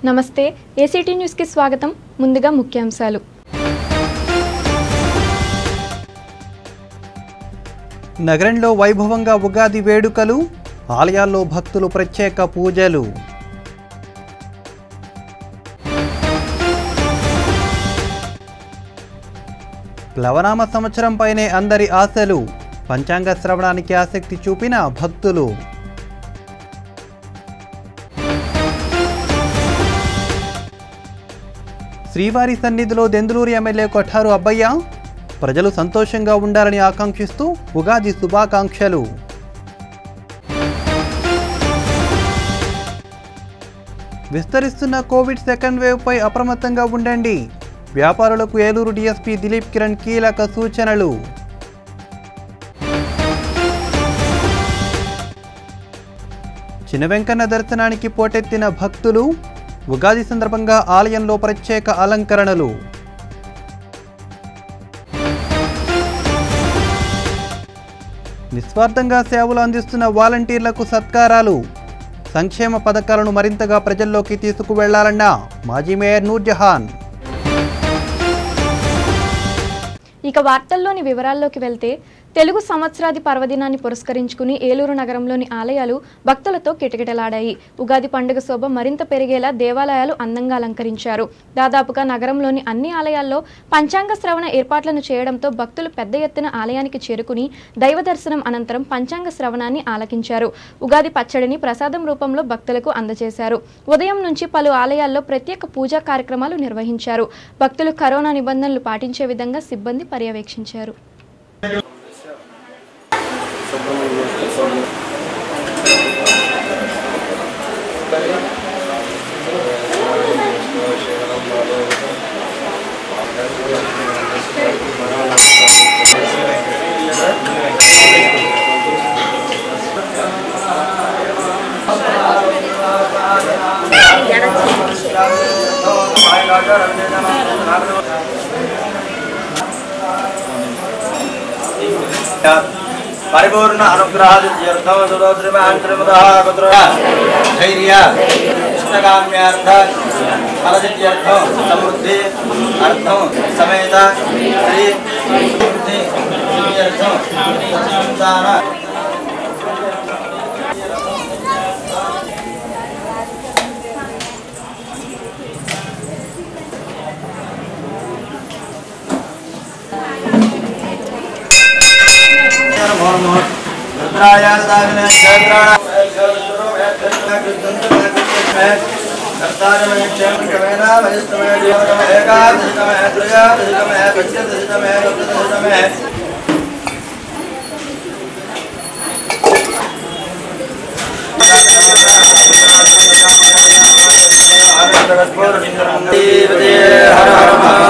నమస్తే ఏసీటీ న్యూస్కి స్వాగతం ముందుగా ముఖ్యాంశాలు నగరంలో వైభవంగా ఉగాది వేడుకలు ఆలయాల్లో భక్తులు ప్రత్యేక పూజలు ప్లవనామ సంవత్సరంపైనే అందరి ఆశలు పంచాంగ శ్రవణానికి ఆసక్తి చూపిన భక్తులు శ్రీవారి సన్నిధిలో దెందులూరు ఎమ్మెల్యే కొఠారు అబ్బయ్య ప్రజలు సంతోషంగా ఉండాలని ఆకాంక్షిస్తూ ఉగాది శుభాకాంక్షలు విస్తరిస్తున్న కోవిడ్ సెకండ్ వేవ్పై అప్రమత్తంగా ఉండండి వ్యాపారులకు ఏలూరు డీఎస్పీ దిలీప్ కిరణ్ కీలక సూచనలు చిన్న వెంకన్న దర్శనానికి పోటెత్తిన భక్తులు ఉగాది సందర్భంగా ఆలయంలో ప్రత్యేక అలంకరణలు నిస్వార్థంగా సేవలు అందిస్తున్న వాలంటీర్లకు సత్కారాలు సంక్షేమ పథకాలను మరింతగా ప్రజల్లోకి తీసుకువెళ్లాలన్న మాజీ మేయర్ నూర్జహాన్ ఇక వార్తల్లోని వివరాల్లోకి వెళ్తే తెలుగు సంవత్సరాది పర్వదినాన్ని పురస్కరించుకుని ఏలూరు నగరంలోని ఆలయాలు భక్తులతో కిటకిటలాడాయి ఉగాది పండుగ శోభ మరింత పెరిగేలా దేవాలయాలు అందంగా అలంకరించారు దాదాపుగా నగరంలోని అన్ని ఆలయాల్లో పంచాంగ శ్రవణ ఏర్పాట్లను చేయడంతో భక్తులు పెద్ద ఎత్తున ఆలయానికి చేరుకుని దైవ దర్శనం అనంతరం పంచాంగ శ్రవణాన్ని ఆలకించారు ఉగాది పచ్చడిని ప్రసాదం రూపంలో భక్తులకు అందజేశారు ఉదయం నుంచి పలు ఆలయాల్లో ప్రత్యేక పూజా కార్యక్రమాలు నిర్వహించారు భక్తులు కరోనా నిబంధనలు పాటించే విధంగా సిబ్బంది పర్యవేక్షించారు పరిపూర్ణ అనుగ్రహాదిత్యర్థం సురోద్రిమాంత్రిముదాకుత్ర ధైర్య ఇష్టకామ్యార్థ ఫలసిద్ధ్యర్థం సమృద్ధి అర్థం సమేత శ్రీ బుద్ధి సిద్ధ్యర్థం సంతాన ఏకాదశికమే హర హర మహా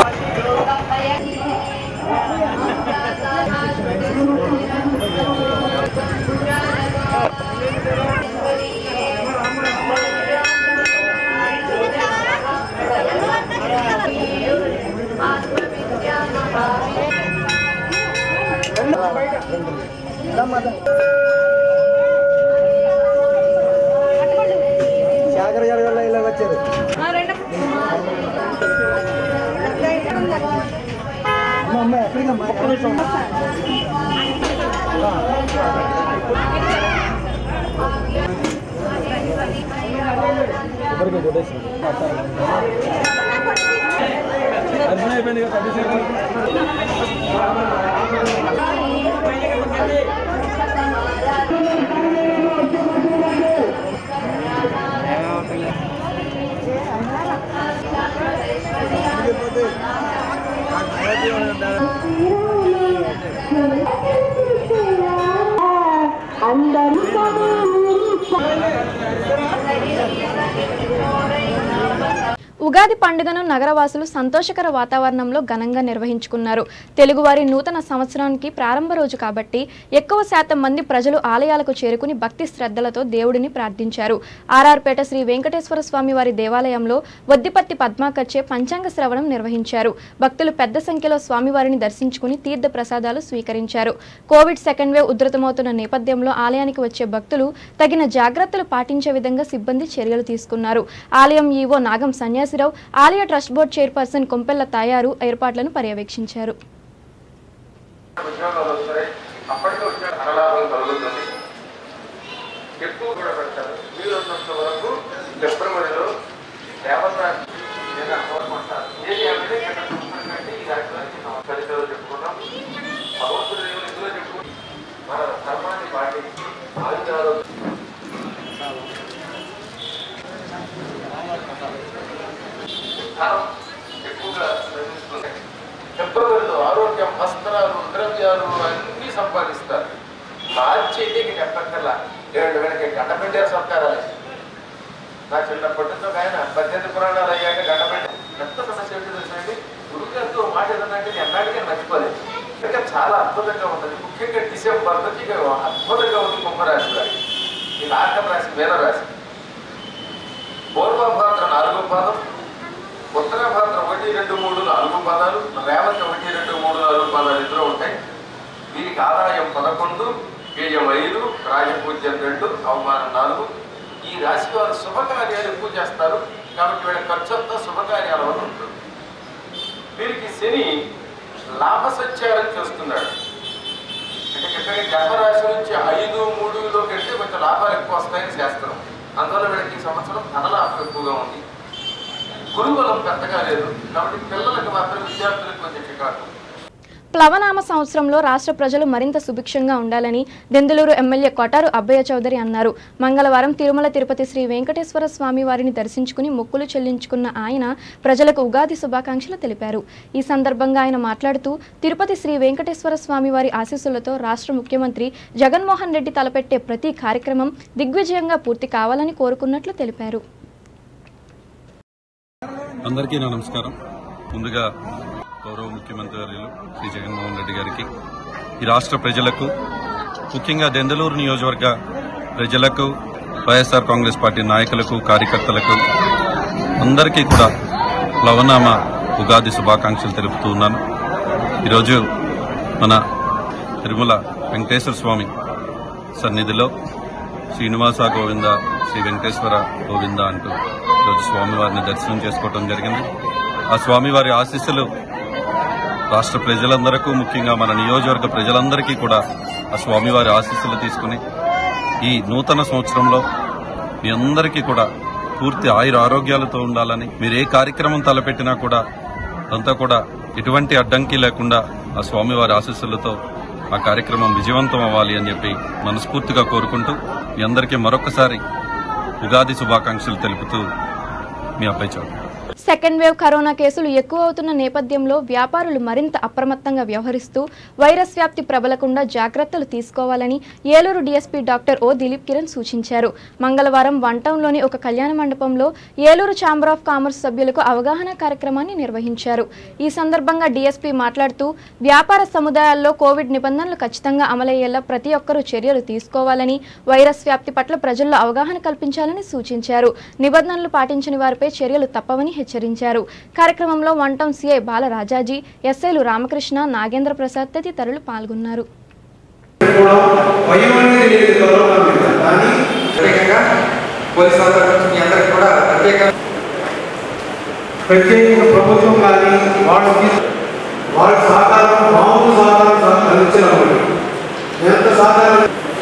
ఉగాది పండుగను నగరవాసులు సంతోషకర వాతావరణంలో ఘనంగా నిర్వహించుకున్నారు తెలుగువారి నూతన సంవత్సరానికి ప్రారంభ రోజు కాబట్టి ఎక్కువ శాతం మంది ప్రజలు ఆలయాలకు చేరుకుని భక్తి శ్రద్ధలతో దేవుడిని ప్రార్థించారు ఆర్ఆర్పేట శ్రీ వెంకటేశ్వర స్వామి వారి దేవాలయంలో వద్దిపత్తి పద్మాకర్చే పంచాంగ శ్రవణం నిర్వహించారు భక్తులు పెద్ద సంఖ్యలో స్వామివారిని దర్శించుకుని తీర్థ ప్రసాదాలు స్వీకరించారు కోవిడ్ సెకండ్ వేవ్ ఉధృతమవుతున్న నేపథ్యంలో ఆలయానికి వచ్చే భక్తులు తగిన జాగ్రత్తలు పాటించే విధంగా సిబ్బంది చర్యలు తీసుకున్నారు ఆలయం ఈవో నాగం సన్యాసిరావు ఆలయ ట్రస్ట్ బోర్డు చైర్పర్సన్ కొంపెల్ల తాయారు ఏర్పాట్లను పర్యవేక్షించారు ఉద్యోగాలు వస్తాయి అప్పటికే వచ్చే ధనలాభం కలుగుతుంది ఎక్కువ కూడా పెడతారు వీలున్నంత వరకు ఫిబ్రవరిలో దేవత ఏదైనా కోరుకుంటారు ఏది అనేది ఇక్కడ చూసుకున్నట్టు ఈ రాష్ట్రానికి మనం చరిత్రలో చెప్పుకున్నాం భగవంతుడు దేవుడు ఇందులో చెప్పు మన ధర్మాన్ని పాటించి ఆచారాలు ధనం ఎక్కువగా ప్రవేశిస్తుంది ఫిబ్రవరిలో ఆరోగ్యం వస్త్రాలు ద్రవ్యాలు అన్నీ సంపాదిస్తారు మార్చి అయితే ఇక చెప్పక్కర్లా ఏడు వేలకి గంట పెట్టారు సర్కారాలు నా చిన్నప్పటి నుంచి ఒక ఆయన పద్దెనిమిది పురాణాలు అయ్యాక గంట పెట్టారు ఎంత సమస్య ఏంటో తెలుసండి గురుగారితో మాట ఏదన్నంటే నేను ఎన్నాటికే మర్చిపోలేదు ఇంకా చాలా అద్భుతంగా ఉంటుంది ముఖ్యంగా డిసెంబర్ నుంచి ఇక అద్భుతంగా ఉంది కుంభరాశి గారి ఇది ఆఖరి రాశి వేల రాశి పూర్వభాద్ర నాలుగో పాదం ఉత్తరాభాద్ర ఒకటి రెండు మూడు నాలుగు పదాలు రేవతి ఒకటి రెండు మూడు నాలుగు పదాలు ఇద్దరు ఉంటాయి వీరికి ఆదాయం పదకొండు వ్యయం ఐదు రాజపూజ్యం రెండు అవమానం నాలుగు ఈ రాశి వారు శుభకార్యాలు ఎక్కువ చేస్తారు కాబట్టి వీళ్ళ ఖర్చు అంతా శుభకార్యాల వల్ల ఉంటుంది వీరికి శని లాభ సంచారం చేస్తున్నాడు అంటే చెప్పే గర్భరాశి నుంచి ఐదు మూడులో కంటే కొంచెం లాభాలు ఎక్కువ వస్తాయని శాస్త్రం అందువల్ల వీళ్ళకి ఈ సంవత్సరం ధనలాభం ఎక్కువగా ఉంది గురుబలం పెద్దగా లేదు కాబట్టి పిల్లలకు మాత్రం విద్యార్థులకు కొంచెం చికాకు ప్లవనామ సంవత్సరంలో రాష్ట్ర ప్రజలు మరింత సుభిక్షంగా ఉండాలని దెందులూరు ఎమ్మెల్యే కొటారు అబ్బయ్య చౌదరి అన్నారు మంగళవారం తిరుమల తిరుపతి శ్రీ వెంకటేశ్వర స్వామి వారిని దర్శించుకుని మొక్కులు చెల్లించుకున్న ఆయన ప్రజలకు ఉగాది శుభాకాంక్షలు తెలిపారు ఈ సందర్భంగా ఆయన మాట్లాడుతూ తిరుపతి శ్రీ వెంకటేశ్వర స్వామి వారి ఆశీస్సులతో రాష్ట్ర ముఖ్యమంత్రి జగన్మోహన్ రెడ్డి తలపెట్టే ప్రతి కార్యక్రమం దిగ్విజయంగా పూర్తి కావాలని కోరుకున్నట్లు తెలిపారు అందరికీ నా నమస్కారం ముందుగా గౌరవ ముఖ్యమంత్రి వర్యులు శ్రీ జగన్మోహన్ రెడ్డి గారికి ఈ రాష్ట్ర ప్రజలకు ముఖ్యంగా దెందలూరు నియోజకవర్గ ప్రజలకు వైఎస్ఆర్ కాంగ్రెస్ పార్టీ నాయకులకు కార్యకర్తలకు అందరికీ కూడా ప్లవనామ ఉగాది శుభాకాంక్షలు తెలుపుతూ ఉన్నాను ఈరోజు మన తిరుమల వెంకటేశ్వర స్వామి సన్నిధిలో శ్రీనివాస గోవింద శ్రీ వెంకటేశ్వర గోవింద అంటూ ఈరోజు స్వామివారిని దర్శనం చేసుకోవడం జరిగింది ఆ స్వామివారి ఆశీస్సులు రాష్ట్ర ప్రజలందరికీ ముఖ్యంగా మన నియోజకవర్గ ప్రజలందరికీ కూడా ఆ స్వామివారి ఆశీస్సులు తీసుకుని ఈ నూతన సంవత్సరంలో మీ అందరికీ కూడా పూర్తి ఆయుర ఆరోగ్యాలతో ఉండాలని మీరు ఏ కార్యక్రమం తలపెట్టినా కూడా అంతా కూడా ఎటువంటి అడ్డంకి లేకుండా ఆ స్వామివారి ఆశీస్సులతో ఆ కార్యక్రమం విజయవంతం అవ్వాలి అని చెప్పి మనస్ఫూర్తిగా కోరుకుంటూ మీ అందరికీ మరొకసారి ఉగాది శుభాకాంక్షలు తెలుపుతూ మీ అబ్బాయి చౌదరి సెకండ్ వేవ్ కరోనా కేసులు ఎక్కువ అవుతున్న నేపథ్యంలో వ్యాపారులు మరింత అప్రమత్తంగా వ్యవహరిస్తూ వైరస్ వ్యాప్తి ప్రబలకుండా జాగ్రత్తలు తీసుకోవాలని Eluru DSP doctor O Dilip Kiran సూచించారు మంగళవారం వన్ టౌన్లోని ఒక కళ్యాణ మండపంలో ఏలూరు ఛాంబర్ ఆఫ్ కామర్స్ సభ్యులకు అవగాహన కార్యక్రమాన్ని నిర్వహించారు ఈ సందర్భంగా డీఎస్పీ మాట్లాడుతూ వ్యాపార సముదాయాల్లో కోవిడ్ నిబంధనలు ఖచ్చితంగా అమలయ్యేలా ప్రతి ఒక్కరూ చర్యలు తీసుకోవాలని వైరస్ వ్యాప్తి పట్ల ప్రజల్లో అవగాహన కల్పించాలని సూచించారు నిబంధనలు పాటించని వారిపై చర్యలు తప్పవని హెచ్చరించారు కార్యక్రమంలో వన్ టౌన్ సీఐ బాలరాజాజీ ఎస్ఐలు రామకృష్ణ నాగేంద్ర ప్రసాద్ తదితరులు పాల్గొన్నారు భయం అనేది లేదు కరోనా మీద కానీ ప్రత్యేకంగా పోలీస్ వాళ్ళ నుంచి మీ అందరికి కూడా ప్రత్యేక ప్రత్యేకంగా ప్రభుత్వం కానీ వాళ్ళు తీసు- వాళ్ళ సహకారం మామూలు సహకారం సహ- అందించినప్పుడు ఎంత సహకారం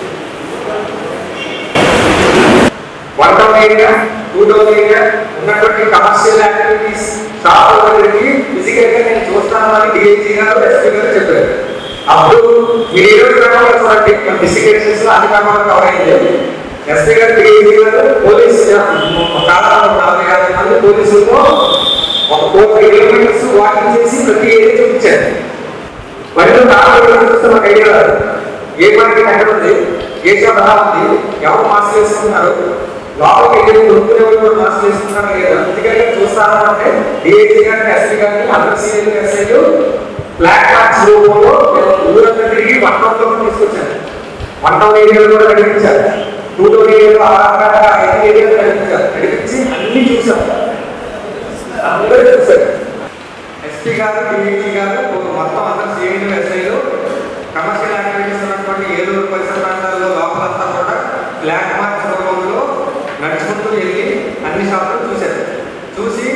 one town area two town area ఉన్నటువంటి కమర్షియల్ యాక్టివిటీస్ షాప్ ఓనర్కి ఫిజికల్ గా నేను చూస్తాను అని డిఐజీ గారు ఎస్పీ గారు చెప్పారు అప్పుడు మీరు ఏదో క్రమంలో చూడండి మన డిస్ట్రిక్ట్ లో అన్ని క్రమాలు కవర్ అయ్యింది SP garu DIG garu police కాలంలో నలభై యాభై మంది పోలీసులతో ఒక ఫోర్ కిలోమీటర్స్ వాకింగ్ చేసి ప్రతి ఏరియా చూపించారు మరియు నాలుగు రోజులు చూస్తే మాకు ఐడియా రాదు ఏ మార్కెట్ ఎక్కడ ఉంది ఏ షాప్ ఎలా ఉంది ఎవరు మాస్క్ వేసుకున్నారు లోపలికి వెళ్ళి కొనుక్కునే వాళ్ళు కూడా మాస్క్ వేసుకుంటారు లేదు అందుకని చూస్తాను అంటే డిఐజీ గారిని ఎస్పీ గారిని అందరు సీఎల్ ఎస్ఐలు బ్లాక్ మార్క్స్ రూపంలో మేము ఊరంతా తిరిగి వన్ టౌన్ లో తీసుకొచ్చాను వన్ టౌన్ ఏరియాలో కూడా నడిపించారు టూ టౌన్ ఏరియాలో అలాగా ఎన్ని ఏరియాలో నడిపించారు నడిపించి అన్ని చూసాం అందరూ చూశారు ఎస్పీ గారు డిఐజీ గారు మొత్తం అందరు సీఎల్ ఎస్ఐలు కమర్షియల్ యాక్టివిటీస్ ఉన్నటువంటి ఏలూరు పరిసర ప్రాంతాల్లో లోపలంతా కూడా బ్లాక్ మార్క్స్ రూపంలో నడుచుకుంటూ వెళ్ళి అన్ని షాపులు చూశారు చూసి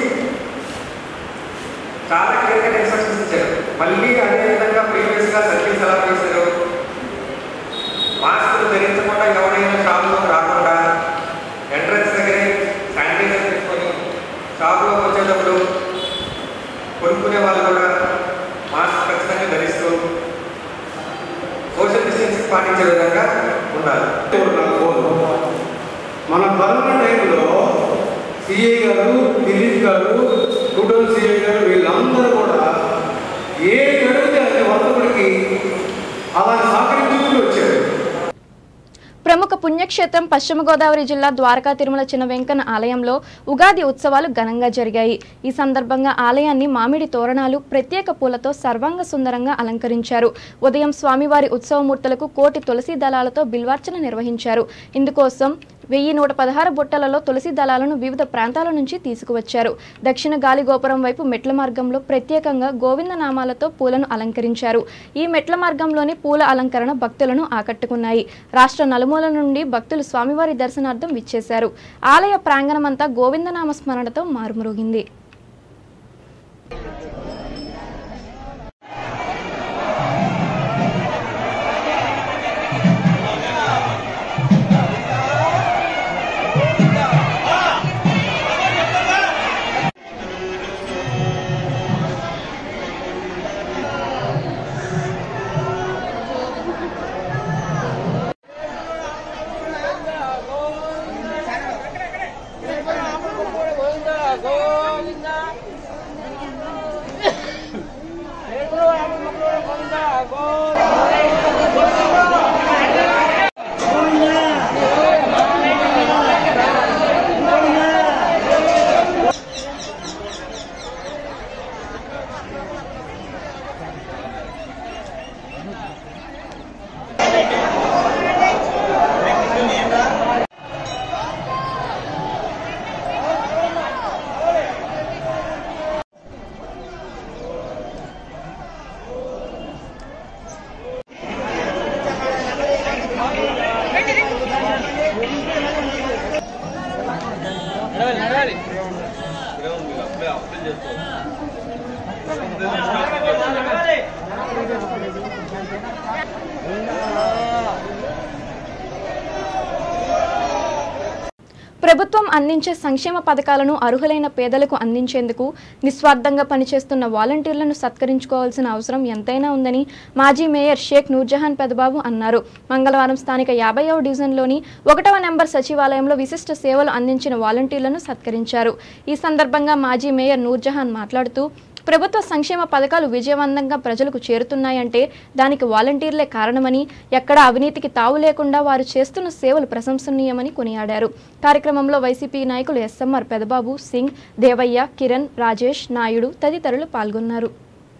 చాలా క్లియర్గా ఇన్స్ట్రక్షన్స్ ఇచ్చారు మళ్ళీ అదే విధంగా ప్రీవియస్ గా సర్వీస్ ఎలా చేశారు మాస్కులు ధరించకుండా ఎవరైనా షాపులోకి రాకుండా ఎంట్రన్స్ దగ్గరే శానిటైజర్ తీసుకొని షాపులోకి వచ్చేటప్పుడు కొనుక్కునే వాళ్ళు కూడా మాస్క్ ఖచ్చితంగా ధరిస్తూ సోషల్ డిస్టెన్సింగ్ పాటించే విధంగా ఉండాలి మన కరోనా టైంలో సిఐ గారు దిలీప్ గారు టూటల్ సిఐ గారు వీళ్ళందరూ కూడా ఏ అడిగితే అన్ని వర్తకుడికి అలా సహకరించుకుంటూ వచ్చారు ప్రముఖ పుణ్యక్షేత్రం పశ్చిమ గోదావరి జిల్లా ద్వారకా తిరుమల చిన్న వెంకన్న ఆలయంలో ఉగాది ఉత్సవాలు ఘనంగా జరిగాయి ఈ సందర్భంగా ఆలయాన్ని మామిడి తోరణాలు ప్రత్యేక పూలతో సర్వాంగ సుందరంగా అలంకరించారు ఉదయం స్వామివారి ఉత్సవమూర్తులకు కోటి తులసి దళాలతో బిల్వార్చన నిర్వహించారు ఇందుకోసం వెయ్యి నూట పదహారు బుట్టలలో తులసి దళాలను వివిధ ప్రాంతాల నుంచి తీసుకువచ్చారు దక్షిణ గాలి గోపురం వైపు మెట్ల మార్గంలో ప్రత్యేకంగా గోవింద నామాలతో పూలను అలంకరించారు ఈ మెట్ల మార్గంలోని పూల అలంకరణ భక్తులను ఆకట్టుకున్నాయి రాష్ట్ర నలుమూల నుండి భక్తులు స్వామివారి దర్శనార్థం విచ్చేశారు ఆలయ ప్రాంగణమంతా గోవిందనామ స్మరణతో మారుమ్రోగింది ప్రభుత్వం అందించే సంక్షేమ పథకాలను అర్హులైన పేదలకు అందించేందుకు నిస్వార్థంగా పనిచేస్తున్న వాలంటీర్లను సత్కరించుకోవాల్సిన అవసరం ఎంతైనా ఉందని మాజీ మేయర్ షేక్ నూర్జహాన్ పెదబాబు అన్నారు మంగళవారం స్థానిక యాభైవ డివిజన్లోని ఒకటవ నెంబర్ సచివాలయంలో విశిష్ట సేవలు అందించిన వాలంటీర్లను సత్కరించారు ఈ సందర్భంగా మాజీ మేయర్ నూర్జహాన్ మాట్లాడుతూ ప్రభుత్వ సంక్షేమ పథకాలు విజయవంతంగా ప్రజలకు చేరుతున్నాయంటే దానికి వాలంటీర్లే కారణమని ఎక్కడా అవినీతికి తావు లేకుండా వారు చేస్తున్న సేవలు ప్రశంసనీయమని కొనియాడారు కార్యక్రమంలో వైసీపీ నాయకులు ఎస్ఎంఆర్ పెదబాబు సింగ్ దేవయ్య కిరణ్ రాజేష్ నాయుడు తదితరులు పాల్గొన్నారు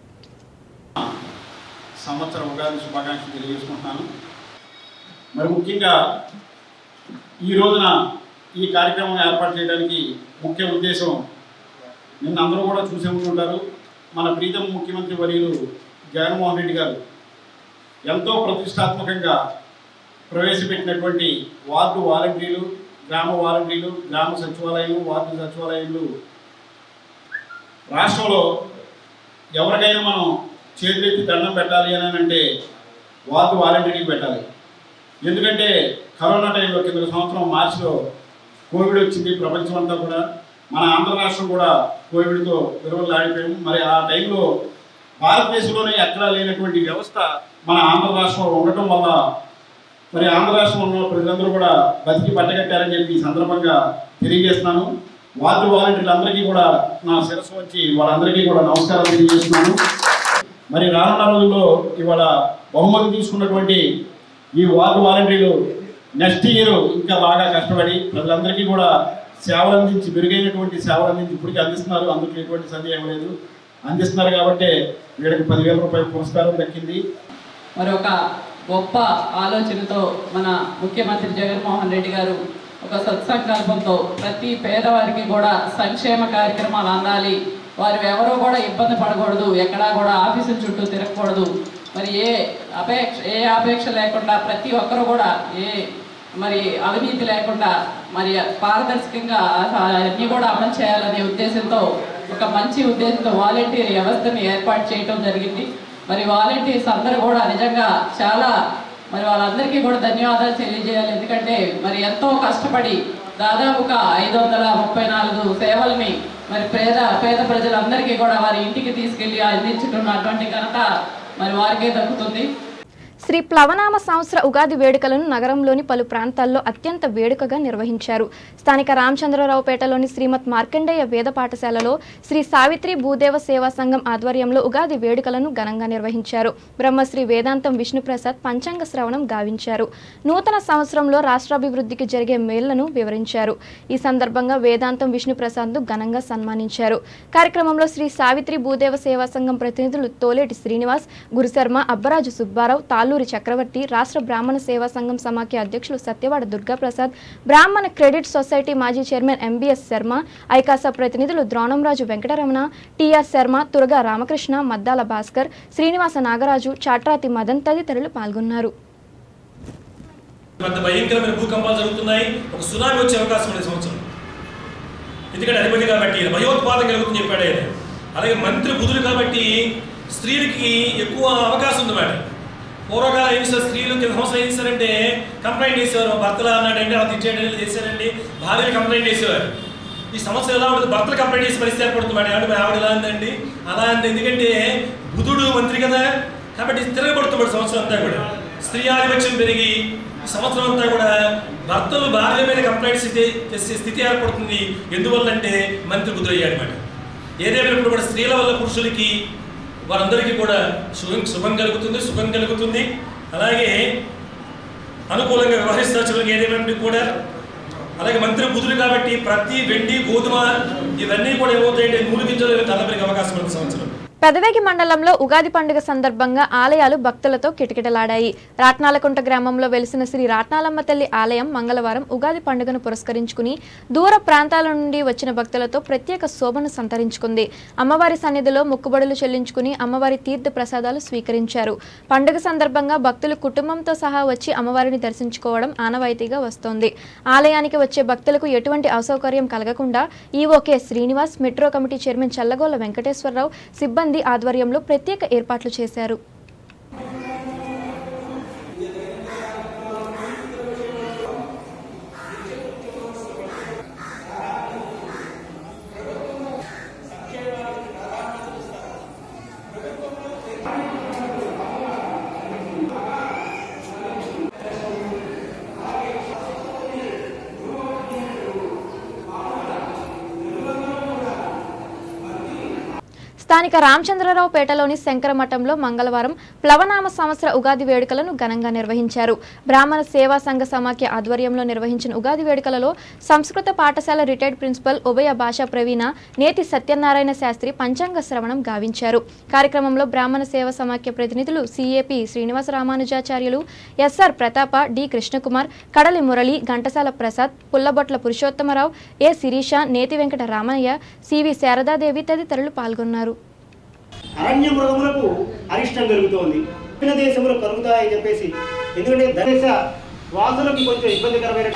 సంవత్సర ఉగాది శుభాకాంక్షలు తెలియజేసుకుంటున్నాను మరి ముఖ్యంగా ఈ రోజున ఈ కార్యక్రమం ఏర్పాటు చేయడానికి ముఖ్య ఉద్దేశం నిన్న అందరూ కూడా చూసే ఉంటుంటారు మన ప్రీతం ముఖ్యమంత్రి వర్యులు జగన్మోహన్ రెడ్డి గారు ఎంతో ప్రతిష్టాత్మకంగా ప్రవేశపెట్టినటువంటి వార్డు వాలంటీర్లు గ్రామ వాలంటీర్లు గ్రామ సచివాలయాలు వార్డు సచివాలయాలు రాష్ట్రంలో ఎవరికైనా మనం చేతులెత్తి దండం పెట్టాలి అని అంటే వార్డు వాలంటీర్కి పెట్టాలి ఎందుకంటే కరోనా టైంలో కింద సంవత్సరం మార్చిలో కోవిడ్ వచ్చింది ప్రపంచం అంతా కూడా మన ఆంధ్ర రాష్ట్రం కూడా కోవిడ్తో విలువలాడిపోయాము మరి ఆ టైంలో భారతదేశంలోనే ఎక్కడా లేనటువంటి వ్యవస్థ మన ఆంధ్ర రాష్ట్రంలో ఉండటం వల్ల మరి ఆంధ్ర రాష్ట్రంలో ఉన్న ప్రజలందరూ కూడా బతికి పట్టగట్టారని చెప్పి ఈ సందర్భంగా తెలియజేస్తున్నాను వార్డు వాలంటీర్లందరికీ కూడా నా శిరస్సు వచ్చి వాళ్ళందరికీ కూడా నమస్కారం తెలియజేస్తున్నాను మరి రానున్న రోజుల్లో ఇవాళ బహుమతి తీసుకున్నటువంటి ఈ వార్డు వాలంటీర్లు నెక్స్ట్ ఇయర్ ఇంకా బాగా కష్టపడి ప్రజలందరికీ కూడా సేవలు అందించి మెరుగైనటువంటి సేవలు అందించి ఇప్పటికీ అందిస్తున్నారు అందుకు ఎటువంటి సందేహం లేదు అందిస్తున్నారు కాబట్టి వీళ్ళకి పదివేల రూపాయల పురస్కారం దక్కింది మరి ఒక గొప్ప ఆలోచనతో మన ముఖ్యమంత్రి జగన్మోహన్ రెడ్డి గారు ఒక సత్సంకల్పంతో ప్రతి పేదవారికి కూడా సంక్షేమ కార్యక్రమాలు అందాలి వారు ఎవరూ కూడా ఇబ్బంది పడకూడదు ఎక్కడా కూడా ఆఫీసుల చుట్టూ తిరగకూడదు మరి ఏ అపేక్ష ఏ అపేక్ష లేకుండా ప్రతి ఒక్కరు కూడా ఏ మరి అవినీతి లేకుండా మరి పారదర్శకంగా అన్నీ కూడా అమలు చేయాలనే ఉద్దేశంతో ఒక మంచి ఉద్దేశంతో వాలంటీర్ వ్యవస్థని ఏర్పాటు చేయడం జరిగింది మరి వాలంటీర్స్ అందరూ కూడా నిజంగా చాలా మరి వాళ్ళందరికీ కూడా ధన్యవాదాలు తెలియజేయాలి ఎందుకంటే మరి ఎంతో కష్టపడి దాదాపుగా ఐదు వందల ముప్పై నాలుగు సేవల్ని మరి పేద పేద ప్రజలందరికీ కూడా వారి ఇంటికి తీసుకెళ్లి అందించుతున్నటువంటి ఘనత మరి వారికే దక్కుతుంది శ్రీ ప్లవనామ సంవత్సర ఉగాది వేడుకలను నగరంలోని పలు ప్రాంతాల్లో అత్యంత వేడుకగా నిర్వహించారు స్థానిక రామచంద్రరావుపేటలోని శ్రీమత్ మార్కండేయ వేద పాఠశాలలో శ్రీ సావిత్రి భూదేవ సేవా సంఘం ఆధ్వర్యంలో ఉగాది వేడుకలను ఘనంగా నిర్వహించారు బ్రహ్మశ్రీ వేదాంతం విష్ణుప్రసాద్ పంచాంగ శ్రవణం గావించారు నూతన సంవత్సరంలో రాష్ట్రాభివృద్ధికి జరిగే మేళ్లను వివరించారు ఈ సందర్భంగా వేదాంతం విష్ణుప్రసాద్ను ఘనంగా సన్మానించారు కార్యక్రమంలో శ్రీ సావిత్రి భూదేవ సేవా సంఘం ప్రతినిధులు తోలేటి శ్రీనివాస్ గురుశర్మ అబ్బరాజు సుబ్బారావు తాళ్ళూరి చక్రవర్తి రాష్ట్ర బ్రాహ్మణ సేవా సంఘం సమాఖ్య అధ్యక్షులు సత్యవాడ దుర్గాప్రసాద్ బ్రాహ్మణ క్రెడిట్ సొసైటీ మాజీ చైర్మన్ ఎంబీఎస్ శర్మ ఐకాసా ప్రతినిధులు ద్రోణంరాజు వెంకటరమణ టీఆర్ శర్మ తురగా రామకృష్ణ మద్దాల భాస్కర్ శ్రీనివాస నాగరాజు చాట్రాతి మదన్ తదితరులు పాల్గొన్నారు పెద్ద భయంకరమైన భూకంపాలు జరుగుతున్నాయి ఒక సునామీ వచ్చే అవకాశం ఉంది ఈ సంవత్సరం ఎందుకంటే అధిపతి కాబట్టి భయోత్పాదం కలుగుతుంది చెప్పాడు ఆయన అలాగే మంత్రి బుధుడు కాబట్టి స్త్రీలకి ఎక్కువ అవకాశం ఉంది మేడం పూర్వకాలం ఏం చేస్తారు స్త్రీలు కింద సంవత్సరం ఏం చేశారంటే కంప్లైంట్ చేసేవారు భర్తలు అన్నాడండి అలా తెచ్చేయడం చేశారండి భార్యలు కంప్లైంట్ చేసేవారు ఈ సమస్య ఎలా ఉంటుంది భర్తలు కంప్లైంట్ చేసి పరిస్థితి ఏర్పడుతుంది మేడం అంటే ఆవిడ ఎలా ఉందండి అలా అంది ఎందుకంటే బుధుడు మంత్రి కదా కాబట్టి తిరగబడుతున్నాడు సంవత్సరం అంతా కూడా స్త్రీ ఆధిపత్యం పెరిగి ఈ సంవత్సరం అంతా కూడా భర్తలు భార్య మీద కంప్లైంట్స్ చేసే స్థితి ఏర్పడుతుంది ఎందువల్లంటే మంత్రి బుద్ధుడు అయ్యాడు అనమాట ఏదేమైనప్పుడు కూడా స్త్రీల వల్ల పురుషులకి వారందరికీ కూడా శుభం శుభం కలుగుతుంది సుఖం కలుగుతుంది అలాగే అనుకూలంగా వ్యవహరిస్తారు చివరికి ఏదేమైనప్పటికీ కూడా అలాగే మంత్రి బుధుడు కాబట్టి ప్రతి వెండి గోధుమ ఇవన్నీ కూడా ఏమవుతాయంటే నూలు గింజలు తలపరికి అవకాశం ఉంది సంవత్సరం పెదవేగి మండలంలో ఉగాది పండుగ సందర్భంగా ఆలయాలు భక్తులతో కిటకిటలాడాయి రాట్నాలకుంట గ్రామంలో వెలిసిన శ్రీ రాట్నాలమ్మ తల్లి ఆలయం మంగళవారం ఉగాది పండుగను పురస్కరించుకుని దూర ప్రాంతాల నుండి వచ్చిన భక్తులతో ప్రత్యేక శోభను సంతరించుకుంది అమ్మవారి సన్నిధిలో మొక్కుబడులు చెల్లించుకుని అమ్మవారి తీర్థ ప్రసాదాలు స్వీకరించారు పండుగ సందర్భంగా భక్తులు కుటుంబంతో సహా వచ్చి అమ్మవారిని దర్శించుకోవడం ఆనవాయితీగా వస్తోంది ఆలయానికి వచ్చే భక్తులకు ఎటువంటి అసౌకర్యం కలగకుండా EO K Srinivas metro committee chairman Challagola Venkateswararao సిబ్బంది ఆధ్వర్యంలో ప్రత్యేక ఏర్పాట్లు చేశారు స్థానిక రామచంద్రరావు పేటలోని శంకరమఠంలో మంగళవారం ప్లవనామ సంవత్సర ఉగాది వేడుకలను ఘనంగా నిర్వహించారు బ్రాహ్మణ సేవా సంఘ సమాఖ్య ఆధ్వర్యంలో నిర్వహించిన ఉగాది వేడుకలలో సంస్కృత పాఠశాల రిటైర్డ్ ప్రిన్సిపల్ ఉభయ భాషా ప్రవీణ నేతి సత్యనారాయణ శాస్త్రి పంచాంగ శ్రవణం గావించారు కార్యక్రమంలో బ్రాహ్మణ సేవా సమాఖ్య ప్రతినిధులు CAP Srinivasa Ramanujacharyulu SR Pratapa D Krishnakumar Kadali Murali Ghantasala Prasad పుల్లబొట్ల Purushottam Rao ఏ శిరీష నేతి వెంకట రామయ్య సివి శారదాదేవి తదితరులు పాల్గొన్నారు అరణ్య మృగములకు అరిష్టం కలుగుతోంది దక్షిణ దేశములు కలుగుతాయని చెప్పేసి ఎందుకంటే దేశ వాసులకు కొంచెం ఇబ్బందికరమైన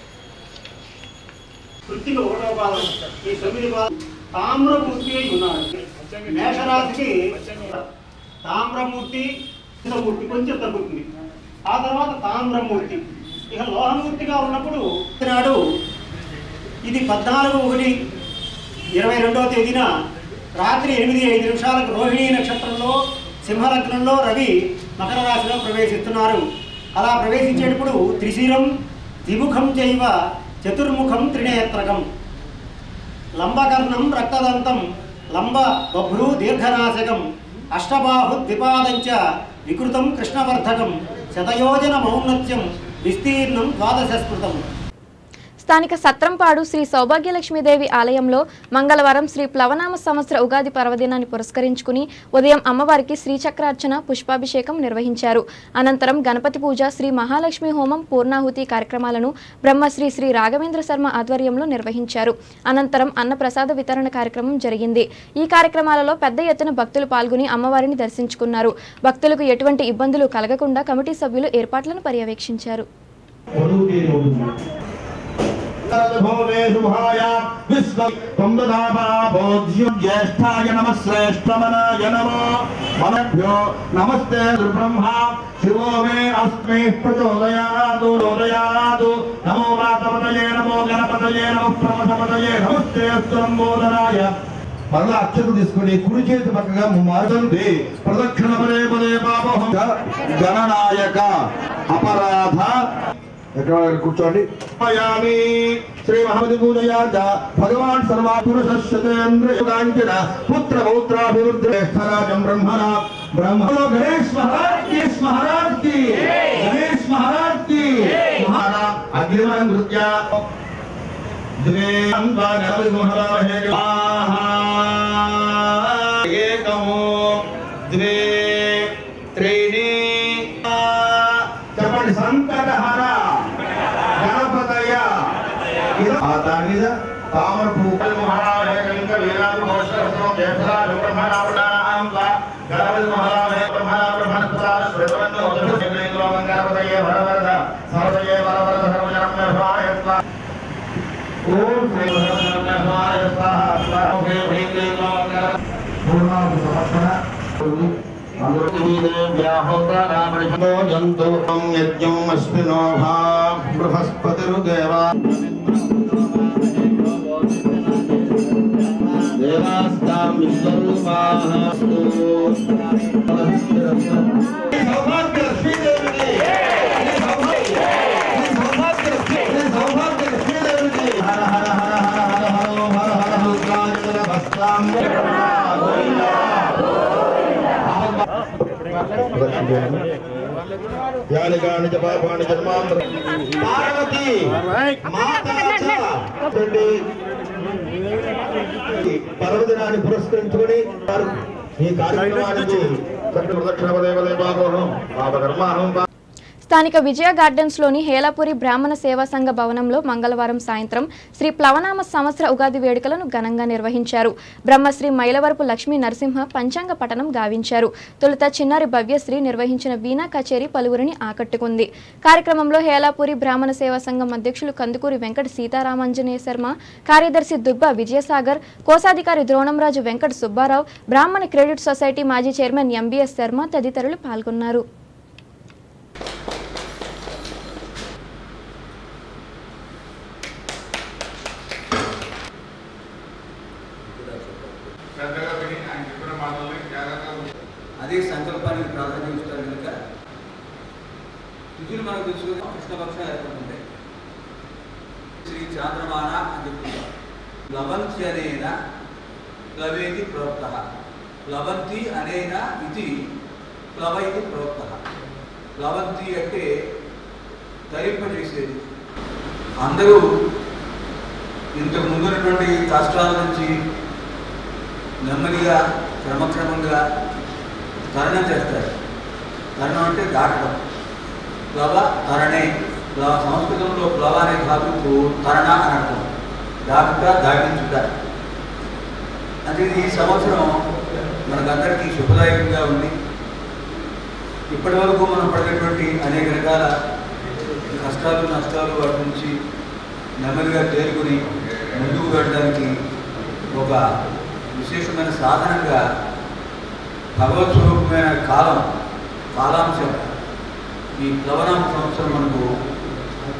వృత్తికి ఒకటో పాదం ఈ తొమ్మిది పాదం తామ్రమూర్తి అయి ఉన్నాడు మేషరాశికి తామ్రమూర్తి మూర్తి కొంచెం తగ్గుతుంది ఆ తర్వాత తామ్రమూర్తి ఇక లోహమూర్తిగా ఉన్నప్పుడు నాడు ఇది పద్నాలుగు ఒకటి ఇరవై రెండవ తేదీన రాత్రి ఎనిమిది ఐదు నిమిషాలకు రోహిణీ నక్షత్రంలో సింహలగ్నంలో రవి మకర రాశిలో ప్రవేశిస్తున్నారు అలా ప్రవేశించేటప్పుడు త్రిశిరం ద్విముఖం చైవ చతుర్ముఖం త్రినేత్రకం లంబకర్ణం రక్తదంతం లంబ బభ్రూ దీర్ఘనాశకం అష్టబాహు ద్విపాదంచ వికృతం కృష్ణవర్ధకం శతయోజన మౌన్నత్యం విస్తీర్ణం ద్వాదశ స్మృతం స్థానిక సత్రంపాడు శ్రీ సౌభాగ్యలక్ష్మీదేవి ఆలయంలో మంగళవారం శ్రీ ప్లవనామ సంవత్సర ఉగాది పర్వదినాన్ని పురస్కరించుకుని ఉదయం అమ్మవారికి శ్రీచక్రార్చన పుష్పాభిషేకం నిర్వహించారు అనంతరం గణపతి పూజ శ్రీ మహాలక్ష్మి హోమం పూర్ణాహుతి కార్యక్రమాలను బ్రహ్మశ్రీ శ్రీ రాఘవేంద్ర శర్మ ఆధ్వర్యంలో నిర్వహించారు అనంతరం అన్నప్రసాద వితరణ కార్యక్రమం జరిగింది ఈ కార్యక్రమాలలో పెద్ద ఎత్తున భక్తులు పాల్గొని అమ్మవారిని దర్శించుకున్నారు భక్తులకు ఎటువంటి ఇబ్బందులు కలగకుండా కమిటీ సభ్యులు ఏర్పాట్లను పర్యవేక్షించారు జ్యేష్ఠాయ నమ శ్రేష్టమనాయ నమ మనభ్యో నమస్తే బ్రహ్మ శివో మే అస్మి ప్రచోదయాదు చోదయాదు నమో మాతపతయే నమో గణపతయే నమో ప్రమథపతయే నమస్తే అస్తంబోధనాయ మరలా అక్షరం తీసుకుని కుడి చేతి పక్కగా మారుతుంది ప్రదక్షిణ పదే పదే పాపహం గణనాయక అపరాధ ఎక్కడ కూర్చోండి యామి శ్రీ మహమ్మది పూజయాచ భగవాన్ సర్వా పురుష శతేంద్రయుగాంచిన పుత్ర పౌత్రాభివృద్ధి జ్యేష్ఠరాజం బ్రహ్మణ బ్రహ్మ గణేష్ మహారాజ్ కి మహారాజ్ కి గణేష్ మహారాజ్ కి మహారా అగ్నివరం కృత్య ద్వే అంబా గణపతి మహారాజే ఏకము ద్వే త్రీణి చెప్పండి సంకటహర గణపతయ ఇది ఆ దాని మీద తామర పువ్వు మహారాజే కలింగ వీరాలు మోషరసం దేశరాజు బ్రహ్మణావృతానాం వా గణపతి మహారాజే బ్రహ్మణ బ్రహ్మణస్పదాన శ్వేతవన్నో ఉదృశ్యంలో మంగళపతయే వరవరద సర్వయే వరవరద సర్వజనమ్య స్వాహ ఓం శ్రీ భగవన్నాయ స్వాహ స్వాహ ఓం హ్రీం క్లీం ఓం గణ పూర్ణాహుతి సమర్పణ జంతు యజ్ఞం అశ్వినో భా బృహస్పతిరుదేవా దేవాస్తాం విశ్వరూపాస్తు సౌభాగ్య లక్ష్మీదేవికి సౌభాగ్య సౌభాగ్య లక్ష్మీదేవికి హర హర హర హర హర హర హర హర రుద్రాజల భస్తాం యాని కాని చ పాపాని జన్మాంతర పార్వతి మాతా చ తండ్రి పర్వదినాన్ని పురస్కరించుకొని వారు ఈ కార్యక్రమానికి సకల ప్రదక్షిణ పదేవ దేవాహం పాపకర్మాహం స్థానిక విజయ గార్డెన్స్లోని హేలాపురి బ్రాహ్మణ సేవా సంఘ భవనంలో మంగళవారం సాయంత్రం శ్రీ ప్లవనామ సంవత్సర ఉగాది వేడుకలను ఘనంగా నిర్వహించారు బ్రహ్మశ్రీ మైలవరపు లక్ష్మీ నరసింహ పంచాంగ పఠనం గావించారు తొలుత చిన్నారి భవ్యశ్రీ నిర్వహించిన వీణా కచేరీ పలువురిని ఆకట్టుకుంది కార్యక్రమంలో హేలాపురి బ్రాహ్మణ సేవా సంఘం అధ్యక్షులు కందుకూరి వెంకట సీతారామాంజనేయ శర్మ కార్యదర్శి దుబ్బ విజయసాగర్ కోశాధికారి ద్రోణంరాజు వెంకట సుబ్బారావు బ్రాహ్మణ క్రెడిట్ సొసైటీ మాజీ చైర్మన్ ఎంబీఎస్ శర్మ తదితరులు పాల్గొన్నారు అదే సంకల్పానికి ప్రాధాన్యం ఇస్తారు కనుక తిథులు మనకు తెలుసుకుని కృష్ణపక్షం ఏర్పడుతుంది శ్రీ చాంద్రమాన అని చెప్తున్నారు ప్లవంతి అనేన ప్లవేతి ప్రోక్త ప్లవంతి అనేన ఇది ప్లవ ఇది ప్రోక్త ప్లవంతి అంటే ధరింపజేసేది అందరూ ఇంతకు ముందున్నటువంటి కష్టాల నుంచి నెమ్మదిగా క్రమక్రమంగా తరణం చేస్తారు తరణం అంటే దాటడం ప్లవ తరణే ప్లవ సంస్కృతంలో ప్లవ అనే ధాతుకు తరణ అని అర్థం దాటుట దాటించుట అంటే ఈ సంవత్సరం మనకందరికీ శుభదాయకంగా ఉంది ఇప్పటి వరకు మనం పడినటువంటి అనేక రకాల కష్టాలు నష్టాలు వాటి నుంచి నెమ్మదిగా తేరుకుని ముందుకు వెళ్ళడానికి ఒక విశేషమైన సాధనంగా భగవత్ స్వరూపమైన కాలం కాలాంశం ఈ ప్లవనామ సంవత్సరం మనకు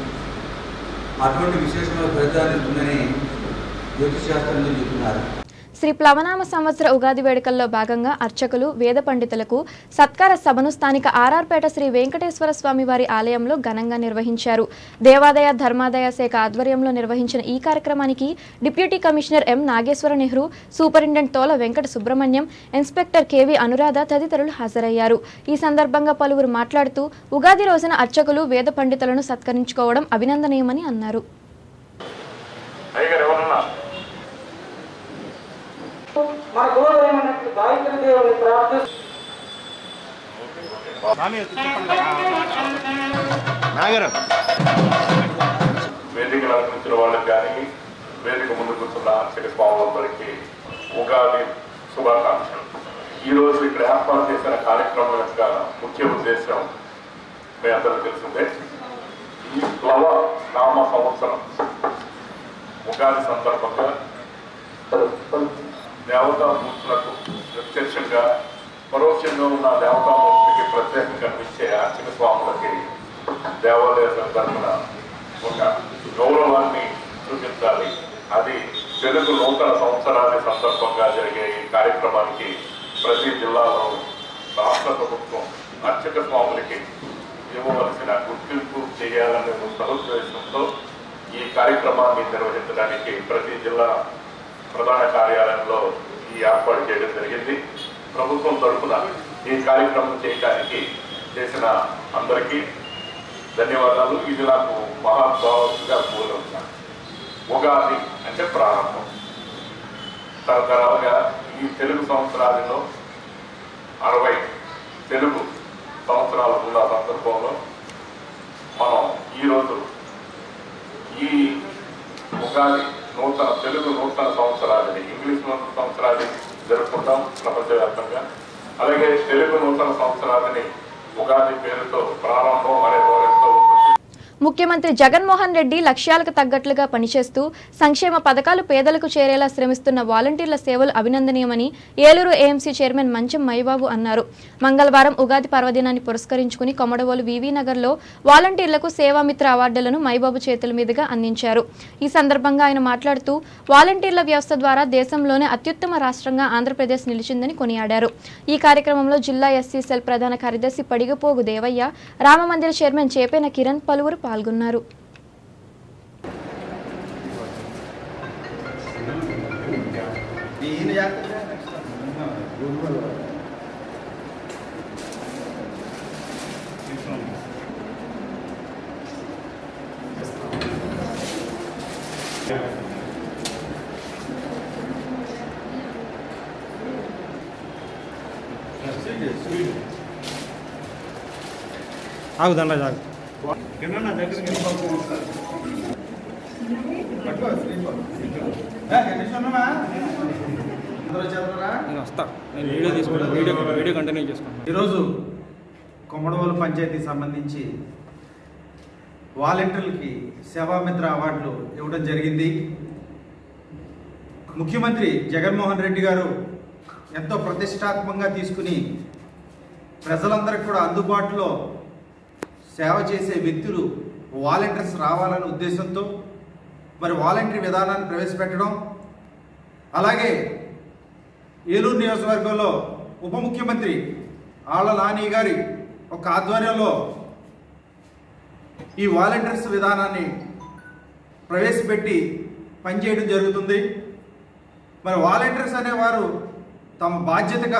అటువంటి విశేషమైన ఫలితాన్ని ఇస్తుందని జ్యోతిశాస్త్రంలో చెప్తున్నారు శ్రీ ప్లవనామ సంవత్సర ఉగాది వేడుకల్లో భాగంగా అర్చకులు వేద పండితులకు సత్కార సభను స్థానిక ఆర్ఆర్పేట శ్రీ వెంకటేశ్వర స్వామి వారి ఆలయంలో ఘనంగా నిర్వహించారు దేవాదాయ ధర్మాదాయ శాఖ ఆధ్వర్యంలో నిర్వహించిన ఈ కార్యక్రమానికి deputy commissioner M Nageswara Nehru superintendent Tola Venkata Subrahmanyam inspector KV Anuradha తదితరులు హాజరయ్యారు ఈ సందర్భంగా పలువురు మాట్లాడుతూ ఉగాది రోజున అర్చకులు వేద పండితులను సత్కరించుకోవడం అభినందనీయమని అన్నారు అయ్యగారు ఎవరన్నా మన కులదైనటువంటి గాయత్రి దేవుని ప్రార్థిస్తూ వేదికలు అందించిన వాళ్ళకి కానీ వేదిక ముందు కూర్చున్న అర్చక స్వాములందరికీ ఉగాది శుభాకాంక్షలు ఈ రోజు ఇక్కడ ఏర్పాటు చేసిన కార్యక్రమం యొక్క ముఖ్య ఉద్దేశం మీ అందరూ తెలిసిందే ఈ ప్లవ నామ సంవత్సరం ఉగాది సందర్భంగా దేవతామూర్తులకు ప్రత్యక్షంగా పరోక్షంగా ఉన్న దేవతామూర్తికి ప్రత్యేకంగా కనిపించే అర్చక స్వాములకి దేవాలయ తరఫున ఒక గౌరవాన్ని చూపించాలి అది తెలుగు నూతన సంవత్సరాది సందర్భంగా జరిగే ఈ కార్యక్రమానికి ప్రతి జిల్లాలో రాష్ట్ర ప్రభుత్వం అర్చక స్వాములకి ఇవ్వవలసిన గుర్తింపు చేయాలనే సదుద్దేశంతో ఈ కార్యక్రమాన్ని నిర్వహించడానికి ప్రతి జిల్లా ప్రధాన కార్యాలయంలో ఈ ఏర్పాటు చేయడం జరిగింది ప్రభుత్వం తరఫున ఈ కార్యక్రమం చేయడానికి చేసిన అందరికీ ధన్యవాదాలు ఇది నాకు మహాభావంగా కూలున్నాను ఉగాది అంటే ప్రారంభం తరతరాలుగా ఈ తెలుగు సంవత్సరాలలో అరవై తెలుగు సంవత్సరాలు ఉన్న సందర్భంలో మనం ఈరోజు ఈ ఉగాది నూతన తెలుగు నూతన సంవత్సరాలని ఇంగ్లీష్ నూతన సంవత్సరాన్ని జరుపుకుంటాం ప్రపంచవ్యాప్తంగా అలాగే తెలుగు నూతన సంవత్సరాలని ఉగాది పేరుతో ప్రారంభం అనే ధోరణితో ఉంటుంది ముఖ్యమంత్రి జగన్మోహన్ రెడ్డి లక్ష్యాలకు తగ్గట్లుగా పనిచేస్తూ సంక్షేమ పథకాలు పేదలకు చేరేలా శ్రమిస్తున్న వాలంటీర్ల సేవలు అభినందనీయమని ఏలూరు ఏఎంసీ చైర్మన్ మంచం మైబాబు అన్నారు మంగళవారం ఉగాది పర్వదినాన్ని పురస్కరించుకుని కొమడవోలు వివి నగర్లో వాలంటీర్లకు సేవామిత్ర అవార్డులను మైబాబు చేతుల మీదుగా అందించారు ఈ సందర్భంగా ఆయన మాట్లాడుతూ వాలంటీర్ల వ్యవస్థ ద్వారా దేశంలోనే అత్యుత్తమ రాష్ట్రంగా ఆంధ్రప్రదేశ్ నిలిచిందని కొనియాడారు ఈ కార్యక్రమంలో జిల్లా ఎస్సీ సెల్ ప్రధాన కార్యదర్శి పడిగపోగు దేవయ్య రామమందిర చైర్మన్ చేపేన కిరణ్ పలువురు పాల్గొన్నారు ఆగుదండ జాగు నేను వస్తా నేను వీడియో తీసుకుంటా వీడియో వీడియో కంటిన్యూ చేసుకుంటాను ఈరోజు కొమ్మడవోలు పంచాయతీ సంబంధించి వాలంటీర్లకి సేవామిత్ర అవార్డులు ఇవ్వడం జరిగింది ముఖ్యమంత్రి జగన్మోహన్ రెడ్డి గారు ఎంతో ప్రతిష్టాత్మకంగా తీసుకుని ప్రజలందరికీ కూడా అందుబాటులో సేవ చేసే వ్యక్తులు వాలంటీర్స్ రావాలనే ఉద్దేశంతో మరి వాలంటీర్ విధానాన్ని ప్రవేశపెట్టడం అలాగే ఏలూరు నియోజకవర్గంలో ఉప ముఖ్యమంత్రి ఆళ్ల నాని గారి ఒక ఆధ్వర్యంలో ఈ వాలంటీర్స్ విధానాన్ని ప్రవేశపెట్టి పనిచేయడం జరుగుతుంది మరి వాలంటీర్స్ అనేవారు తమ బాధ్యతగా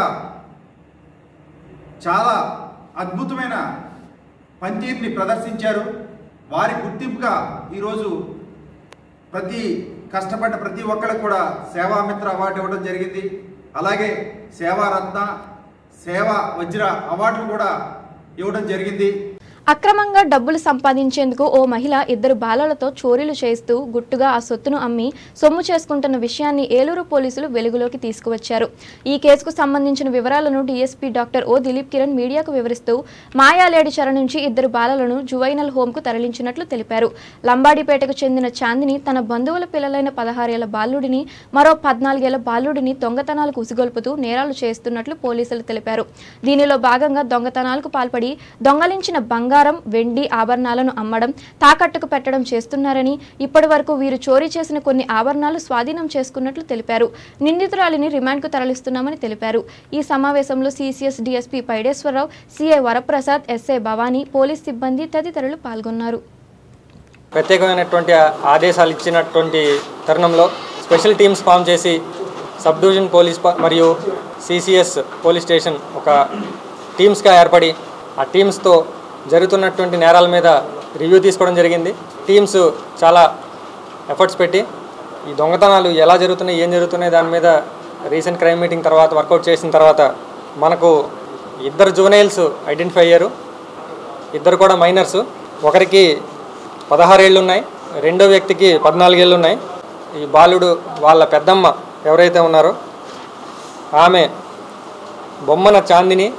చాలా అద్భుతమైన పనితీరుని ప్రదర్శించారు వారి గుర్తింపుగా ఈరోజు ప్రతి కష్టపడ్డ ప్రతి ఒక్కరికి కూడా సేవామిత్ర అవార్డు ఇవ్వడం జరిగింది అలాగే సేవారత్న సేవా వజ్ర అవార్డులు కూడా ఇవ్వడం జరిగింది అక్రమంగా డబ్బులు సంపాదించేందుకు ఓ మహిళ ఇద్దరు బాలలతో చోరీలు చేస్తూ గుట్టుగా ఆ సొత్తును అమ్మి సొమ్ము చేసుకుంటున్న విషయాన్ని ఏలూరు పోలీసులు వెలుగులోకి తీసుకువచ్చారు ఈ కేసుకు సంబంధించిన వివరాలను DSP doctor O Dilip Kiran మీడియాకు వివరిస్తూ మాయాలేడి చెర నుంచి ఇద్దరు బాలలను జువైనల్ హోంకు తరలించినట్లు తెలిపారు లంబాడిపేటకు చెందిన చాందిని తన బంధువుల పిల్లలైన పదహారేళ్ల బాలుడిని మరో పద్నాలుగేళ్ల బాలుడిని దొంగతనాలకు ఉసిగొల్పుతూ నేరాలు చేస్తున్నట్లు పోలీసులు తెలిపారు దీనిలో భాగంగా దొంగతనాలకు పాల్పడి దొంగలించిన బంగారు బంగారం వెండి ఆభరణాలను అమ్మడం తాకట్టుకు పెట్టడం చేస్తున్నారని ఇప్పటి వరకు వీరు చోరీ చేసిన కొన్ని ఆభరణాలు స్వాధీనం చేసుకున్నట్లు తెలిపారు నిందితురాలిని రిమాండ్కు తరలిస్తున్నామని తెలిపారు ఈ సమావేశంలో CCS DSP Paideswararao CI Varaprasad SI Bhavani police సిబ్బంది తదితరులు పాల్గొన్నారు ప్రత్యేకమైనటువంటి ఆదేశాలు ఇచ్చినటువంటి తరుణంలో స్పెషల్ టీమ్స్ ఫామ్ చేసి సబ్ డివిజన్ పోలీస్ ప- మరియు సిసిఎస్ పోలీస్ స్టేషన్ ఒక టీమ్స్గా ఏర్పడి ఆ టీమ్స్తో జరుగుతున్నటువంటి నేరాల మీద రివ్యూ తీసుకోవడం జరిగింది టీమ్స్ చాలా ఎఫర్ట్స్ పెట్టి ఈ దొంగతనాలు ఎలా జరుగుతున్నాయి ఏం జరుగుతున్నాయి దాని మీద రీసెంట్ క్రైమ్ మీటింగ్ తర్వాత వర్కౌట్ చేసిన తర్వాత మనకు ఇద్దరు జూనైల్స్ ఐడెంటిఫై అయ్యారు ఇద్దరు కూడా మైనర్స్ ఒకరికి పదహారేళ్ళు ఉన్నాయి రెండో వ్యక్తికి పద్నాలుగేళ్ళు ఉన్నాయి ఈ బాలుడు వాళ్ళ పెద్దమ్మ ఎవరైతే ఉన్నారో ఆమె బొమ్మన చాందిని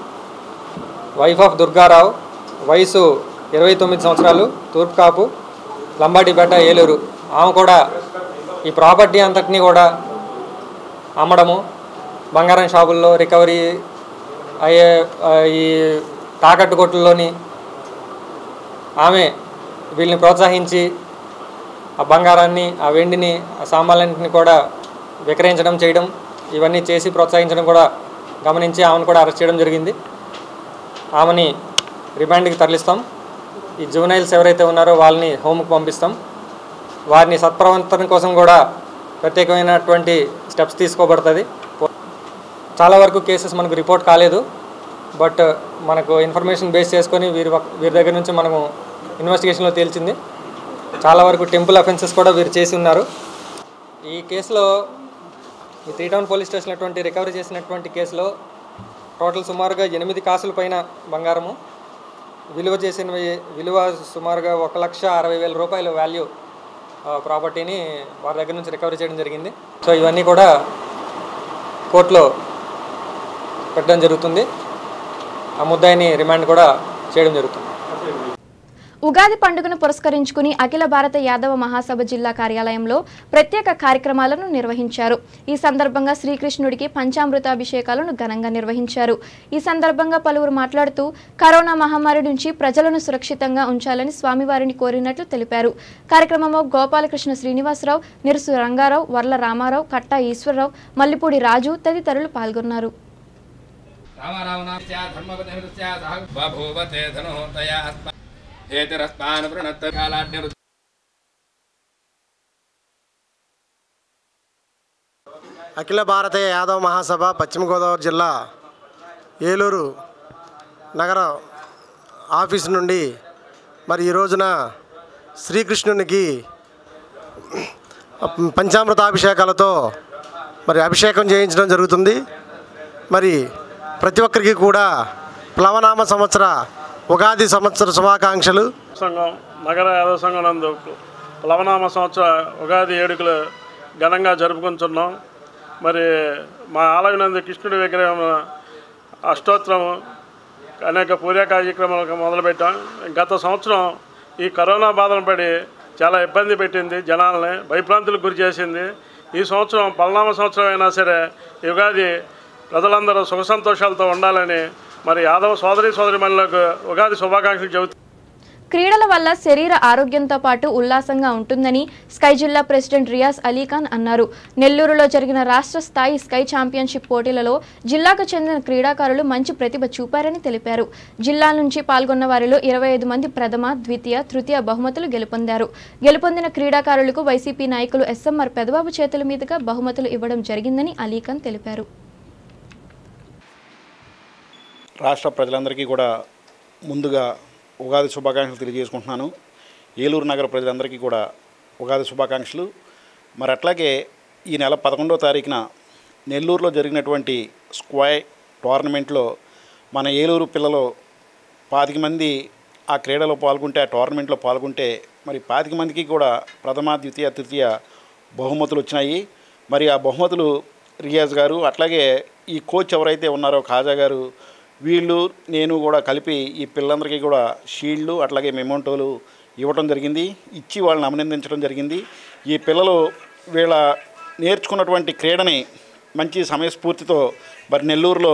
వైఫ్ ఆఫ్ దుర్గారావు వయసు ఇరవై తొమ్మిది సంవత్సరాలు తూర్పు కాపు లంబాడిపేట ఏలూరు ఆమె కూడా ఈ ప్రాపర్టీ అంతటినీ కూడా అమ్మడము బంగారం షాపుల్లో రికవరీ అయ్యే ఆ, ఈ తాకట్టు కొట్టుల్లోని ఆమె వీళ్ళని ప్రోత్సహించి ఆ బంగారాన్ని ఆ వెండిని ఆ సామాన్లన్నింటిని కూడా విక్రయించడం చేయడం ఇవన్నీ చేసి ప్రోత్సహించడం కూడా గమనించి ఆమెను కూడా అరెస్ట్ చేయడం జరిగింది ఆమెని రిమాండ్కి తరలిస్తాం ఈ జూనైల్స్ ఎవరైతే ఉన్నారో వాళ్ళని హోమ్కి పంపిస్తాం వారిని సత్ప్రవర్తన కోసం కూడా ప్రత్యేకమైనటువంటి స్టెప్స్ తీసుకోబడుతుంది చాలా వరకు కేసెస్ మనకు రిపోర్ట్ కాలేదు బట్ మనకు ఇన్ఫర్మేషన్ బేస్ చేసుకొని వీరి వక్- వీరి దగ్గర నుంచి మనము ఇన్వెస్టిగేషన్లో తేల్చింది చాలా వరకు టెంపుల్ అఫెన్సెస్ కూడా వీరు చేసి ఉన్నారు ఈ కేసులో ఈ త్రీ టౌన్ పోలీస్ స్టేషన్ అటువంటి రికవరీ చేసినటువంటి కేసులో టోటల్ సుమారుగా ఎనిమిది కాసుల పైన బంగారము విలువ చేసినవి విలువ సుమారుగా ఒక లక్ష అరవై వేల రూపాయల వాల్యూ ప్రాపర్టీని వారి దగ్గర నుంచి రికవరీ చేయడం జరిగింది సో ఇవన్నీ కూడా కోర్టులో పెట్టడం జరుగుతుంది ఆ ముద్దాయిని రిమాండ్ కూడా చేయడం జరుగుతుంది ఉగాది పండుగను పురస్కరించుకుని అఖిల భారత యాదవ మహాసభ జిల్లా కార్యాలయంలో ప్రత్యేక కార్యక్రమాలను నిర్వహించారు ఈ సందర్భంగా శ్రీకృష్ణుడికి పంచామృతాభిషేకాలను ఘనంగా నిర్వహించారు ఈ సందర్భంగా పలువురు మాట్లాడుతూ కరోనా మహమ్మారి నుంచి ప్రజలను సురక్షితంగా ఉంచాలని స్వామివారిని కోరినట్లు తెలిపారు కార్యక్రమంలో గోపాలకృష్ణ శ్రీనివాసరావు నిరుసు రంగారావు వర్ల రామారావు కట్టా ఈశ్వరరావు మల్లిపూడి రాజు తదితరులు పాల్గొన్నారు బభూవతే ధనుతయా హేతిరస్మాన్ వృణత్త కాలాడ్య అఖిల భారతీయ యాదవ మహాసభ పశ్చిమ గోదావరి జిల్లా ఏలూరు నగర ఆఫీస్ నుండి మరి ఈ రోజున శ్రీకృష్ణునికి పంచామృతాభిషేకాలతో మరి అభిషేకం చేయించడం జరుగుతుంది మరి ప్రతి ఒక్కరికి కూడా ప్లవనామ సంవత్సర ఉగాది సంవత్సర శుభాకాంక్షలు సంఘం నగర యాదవ సంఘం నందు ప్లవనామ సంవత్సర ఉగాది వేడుకలు ఘనంగా జరుపుకుంటున్నాం మరి మా ఆలయం నందు కృష్ణుడి విగ్రహం అష్టోత్తరం అనేక పూజా కార్యక్రమాలు మొదలుపెట్టాం గత సంవత్సరం ఈ కరోనా బాధను పడి చాలా ఇబ్బంది పెట్టింది జనాల్ని భయభ్రాంతులకు గురి చేసింది ఈ సంవత్సరం పలనామ సంవత్సరం అయినా సరే ఈ ఉగాది ప్రజలందరూ సుఖ సంతోషాలతో ఉండాలని మరి యాదవ సోదరి సోదరి ఉగాది శుభాకాంక్షలు చెబుతూ క్రీడల వల్ల శరీర ఆరోగ్యంతో పాటు ఉల్లాసంగా ఉంటుందని స్కై జిల్లా ప్రెసిడెంట్ రియాజ్ అలీఖాన్ అన్నారు నెల్లూరులో జరిగిన రాష్ట్ర స్థాయి స్కై ఛాంపియన్షిప్ పోటీలలో జిల్లాకు చెందిన క్రీడాకారులు మంచి ప్రతిభ చూపారని తెలిపారు జిల్లా నుంచి పాల్గొన్న వారిలో ఇరవై ఐదు మంది ప్రథమ ద్వితీయ తృతీయ బహుమతులు గెలుపొందారు గెలుపొందిన క్రీడాకారులకు వైసీపీ నాయకులు ఎస్ఎంఆర్ పెదబాబు చేతుల మీదుగా బహుమతులు ఇవ్వడం జరిగిందని అలీఖాన్ తెలిపారు రాష్ట్ర ప్రజలందరికీ కూడా ముందుగా ఉగాది శుభాకాంక్షలు తెలియజేసుకుంటున్నాను ఏలూరు నగర ప్రజలందరికీ కూడా ఉగాది శుభాకాంక్షలు మరి అట్లాగే ఈ నెల పదకొండవ తారీఖున నెల్లూరులో జరిగినటువంటి స్క్వాయ్ టోర్నమెంట్లో మన ఏలూరు పిల్లలు పాతిక మంది ఆ క్రీడలో పాల్గొంటే ఆ టోర్నమెంట్లో పాల్గొంటే మరి పాతిక మందికి కూడా ప్రథమ ద్వితీయ తృతీయ బహుమతులు వచ్చినాయి మరి ఆ బహుమతులు రియాజ్ గారు అట్లాగే ఈ కోచ్ ఎవరైతే ఉన్నారో ఖాజా గారు వీళ్ళు నేను కూడా కలిపి ఈ పిల్లలందరికీ కూడా షీల్డ్లు అట్లాగే మెమోంటోలు ఇవ్వటం జరిగింది ఇచ్చి వాళ్ళని అభినందించడం జరిగింది ఈ పిల్లలు వీళ్ళ నేర్చుకున్నటువంటి క్రీడని మంచి సమయస్ఫూర్తితో మరి నెల్లూరులో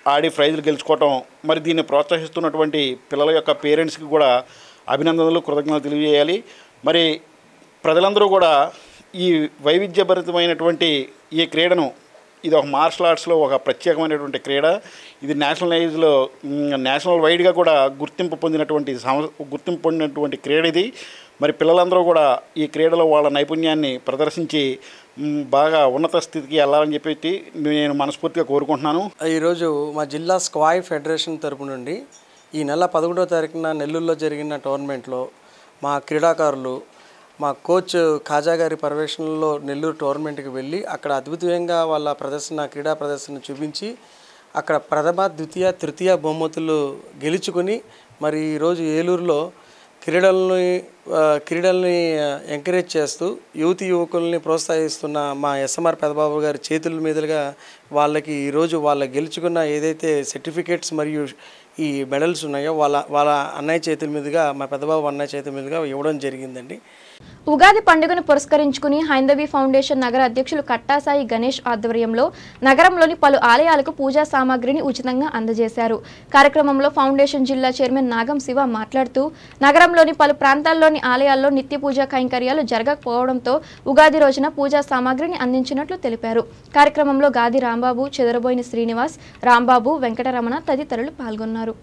ఆడి ప్రైజులు గెలుచుకోవటం మరి దీన్ని ప్రోత్సహిస్తున్నటువంటి పిల్లల యొక్క పేరెంట్స్కి కూడా అభినందనలు కృతజ్ఞతలు తెలియజేయాలి మరి ప్రజలందరూ కూడా ఈ వైవిధ్యభరితమైనటువంటి ఈ క్రీడను ఇది ఒక మార్షల్ ఆర్ట్స్లో ఒక ప్రత్యేకమైనటువంటి క్రీడ ఇది నేషనల్ వైజ్లో నేషనల్ వైడ్గా కూడా గుర్తింపు పొందినటువంటి సంవ గుర్తింపు పొందినటువంటి క్రీడ ఇది మరి పిల్లలందరూ కూడా ఈ క్రీడలో వాళ్ళ నైపుణ్యాన్ని ప్రదర్శించి మ్, బాగా ఉన్నత స్థితికి వెళ్ళాలని చెప్పి నేను మనస్ఫూర్తిగా కోరుకుంటున్నాను ఈరోజు మా జిల్లా స్క్వాయ్ ఫెడరేషన్ తరపు నుండి ఈ నెల పదకొండవ తారీఖున నెల్లూరులో జరిగిన టోర్నమెంట్లో మా క్రీడాకారులు మా కోచ్ ఖాజా గారి పర్యవేక్షణలో నెల్లూరు టోర్నమెంట్కి వెళ్ళి అక్కడ అద్భుతంగా వాళ్ళ ప్రదర్శన క్రీడా ప్రదర్శన చూపించి అక్కడ ప్రథమ ద్వితీయ తృతీయ బహుమతులు గెలుచుకొని మరి ఈరోజు ఏలూరులో క్రీడల్ని ఆ, క్రీడల్ని ఎంకరేజ్ చేస్తూ యువతి యువకుల్ని ప్రోత్సహిస్తున్న మా ఎస్ఎంఆర్ పెదబాబు గారి చేతుల మీదుగా వాళ్ళకి ఈరోజు వాళ్ళ గెలుచుకున్న ఏదైతే సర్టిఫికేట్స్ మరియు ఈ మెడల్స్ ఉన్నాయో వాళ్ళ వాళ్ళ అన్నయ్య చేతుల మీదుగా మా పెద్దబాబు అన్నయ్య చేతుల మీదుగా ఇవ్వడం జరిగిందండి ఉగాది పండుగను పురస్కరించుకుని హైందవి ఫౌండేషన్ నగర అధ్యక్షులు కట్టాసాయి గణేష్ ఆధ్వర్యంలో నగరంలోని పలు ఆలయాలకు పూజా సామాగ్రిని ఉచితంగా అందజేశారు కార్యక్రమంలో ఫౌండేషన్ జిల్లా చైర్మన్ నాగం శివ మాట్లాడుతూ నగరంలోని పలు ప్రాంతాల్లోని ఆలయాల్లో నిత్య పూజా కైంకర్యాలు జరగకపోవడంతో ఉగాది రోజున పూజా సామాగ్రిని అందించినట్లు తెలిపారు కార్యక్రమంలో గాది రాంబాబు చెదరబోయిన శ్రీనివాస్ రాంబాబు వెంకటరమణ తదితరులు పాల్గొన్నారు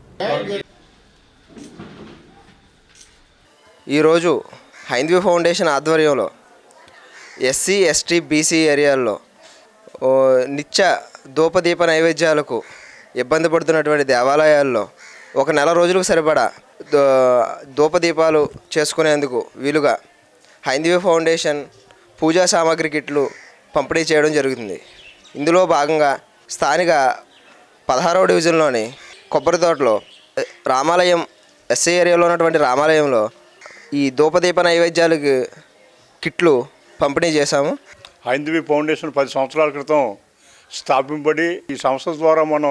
ఈరోజు హైందవీ ఫౌండేషన్ ఆధ్వర్యంలో ఎస్సీ ఎస్టీ బీసీ ఏరియాల్లో ఓ, నిత్య ధూపదీప నైవేద్యాలకు ఇబ్బంది పడుతున్నటువంటి దేవాలయాల్లో ఒక నెల రోజులకు సరిపడా దో- ధూపదీపాలు చేసుకునేందుకు వీలుగా హైందవీ ఫౌండేషన్ పూజా సామాగ్రి కిట్లు పంపిణీ చేయడం జరుగుతుంది ఇందులో భాగంగా స్థానిక పదహారవ డివిజన్లోని కొబ్బరి తోటలో ఎ, రామాలయం ఎస్ఐ ఏరియాలో ఉన్నటువంటి రామాలయంలో ఈ ధూపదీప నైవేద్యాలకు కిట్లు పంపిణీ చేశాము హైందవీ ఫౌండేషన్ పది సంవత్సరాల క్రితం స్థాపింపబడి ఈ సంస్థ ద్వారా మనం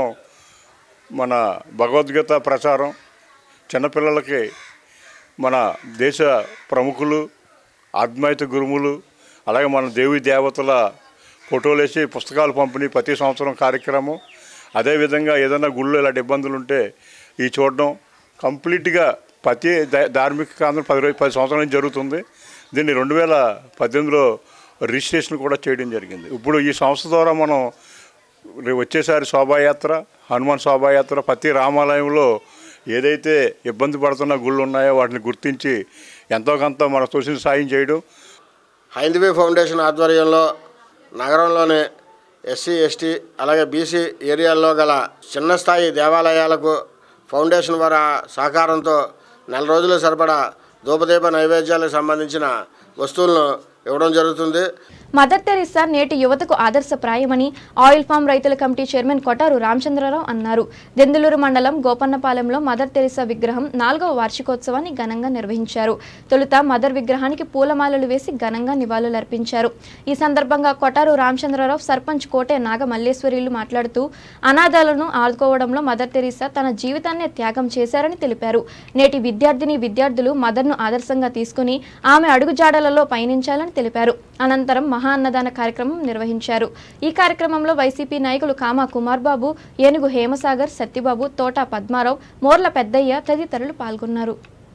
మన భగవద్గీత ప్రచారం చిన్నపిల్లలకి మన దేశ ప్రముఖులు ఆత్మీయత గురువులు అలాగే మన దేవి దేవతల ఫోటోలు వేసి పుస్తకాలు పంపిణీ ప్రతి సంవత్సరం కార్యక్రమం అదేవిధంగా ఏదైనా గుళ్ళు ఇలాంటి ఇబ్బందులు ఉంటే ఈ చూడడం కంప్లీట్గా ప్రతి ధా- ధార్మిక కేంద్రం పది రోజు పది సంవత్సరాల నుంచి జరుగుతుంది దీన్ని రెండు వేల పద్దెనిమిదిలో రిజిస్ట్రేషన్ కూడా చేయడం జరిగింది ఇప్పుడు ఈ సంస్థ ద్వారా మనం రేపు వచ్చేసారి శోభాయాత్ర హనుమాన్ శోభాయాత్ర ప్రతి రామాలయంలో ఏదైతే ఇబ్బంది పడుతున్న గుళ్ళు ఉన్నాయో వాటిని గుర్తించి ఎంతో కొంత మన తోసిన సాయం చేయడం హైందవీ ఫౌండేషన్ ఆధ్వర్యంలో నగరంలోని ఎస్సీ ఎస్టీ అలాగే బీసీ ఏరియాల్లో గల చిన్న స్థాయి దేవాలయాలకు ఫౌండేషన్ వారి సహకారంతో నెల రోజులు సరిపడా ధూపదీప నైవేద్యాలకు సంబంధించిన వస్తువులను ఇవ్వడం జరుగుతుంది మదర్ టెరిసా నేటి యువతకు ఆదర్శప్రాయమని ఆయిల్ ఫామ్ రైతుల కమిటీ చైర్మన్ కొటారు రామచంద్రరావు అన్నారు దెందులూరు మండలం గోపన్నపాలెంలో మదర్ టెరిసా విగ్రహం నాలుగవ వార్షికోత్సవాన్ని ఘనంగా నిర్వహించారు తొలుత మదర్ విగ్రహానికి పూలమాలలు వేసి ఘనంగా నివాళులర్పించారు ఈ సందర్భంగా కొటారు రామచంద్రరావు సర్పంచ్ కోటే నాగ మల్లేశ్వరీలు మాట్లాడుతూ అనాథాలను ఆదుకోవడంలో మదర్ టెరిసా తన జీవితాన్నే త్యాగం చేశారని తెలిపారు నేటి విద్యార్థిని విద్యార్థులు మదర్ను ఆదర్శంగా తీసుకుని ఆమె అడుగుజాడలలో పయనించాలని తెలిపారు అనంతరం మహా అన్నదాన కార్యక్రమం నిర్వహించారు ఈ కార్యక్రమంలో వైసీపీ నాయకులు కామా కుమార్ బాబు ఏనుగు హేమసాగర్ సత్యబాబు తోట పద్మారావు మోర్ల పెద్దయ్య తదితరులు పాల్గొన్నారు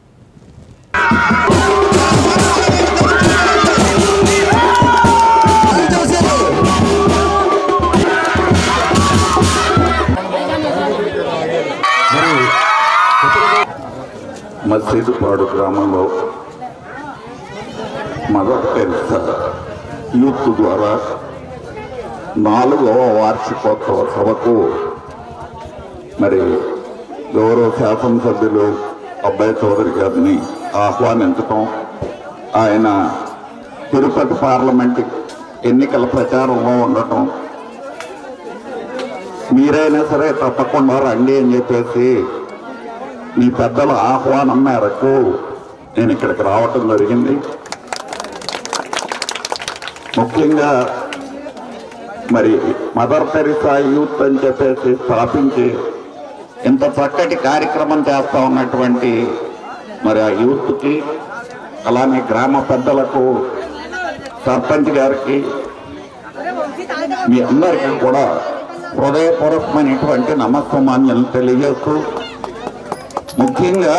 మసీదుపాడు గ్రామంలో మదర్ టెరిసా యూత్ ద్వారా నాలుగవ వార్షికోత్సవ సభకు మరి గౌరవ శాసనసభ్యులు అబ్బాయి చౌదరి గారిని ఆహ్వానించటం ఆయన తిరుపతి పార్లమెంట్ ఎన్నికల ప్రచారంలో ఉండటం మీరైనా సరే తప్పకుండా రండి అని చెప్పేసి మీ పెద్దల ఆహ్వానం మేరకు నేను ఇక్కడికి రావటం జరిగింది ముఖ్యంగా మరి మదర్ తెరిసా యూత్ అని చెప్పేసి స్థాపించి ఇంత చక్కటి కార్యక్రమం చేస్తా ఉన్నటువంటి మరి ఆ యూత్కి అలానే గ్రామ పెద్దలకు సర్పంచ్ గారికి మీ అందరికీ కూడా హృదయపూర్వకమైనటువంటి నమస్సమాన్యాలు తెలియజేస్తూ ముఖ్యంగా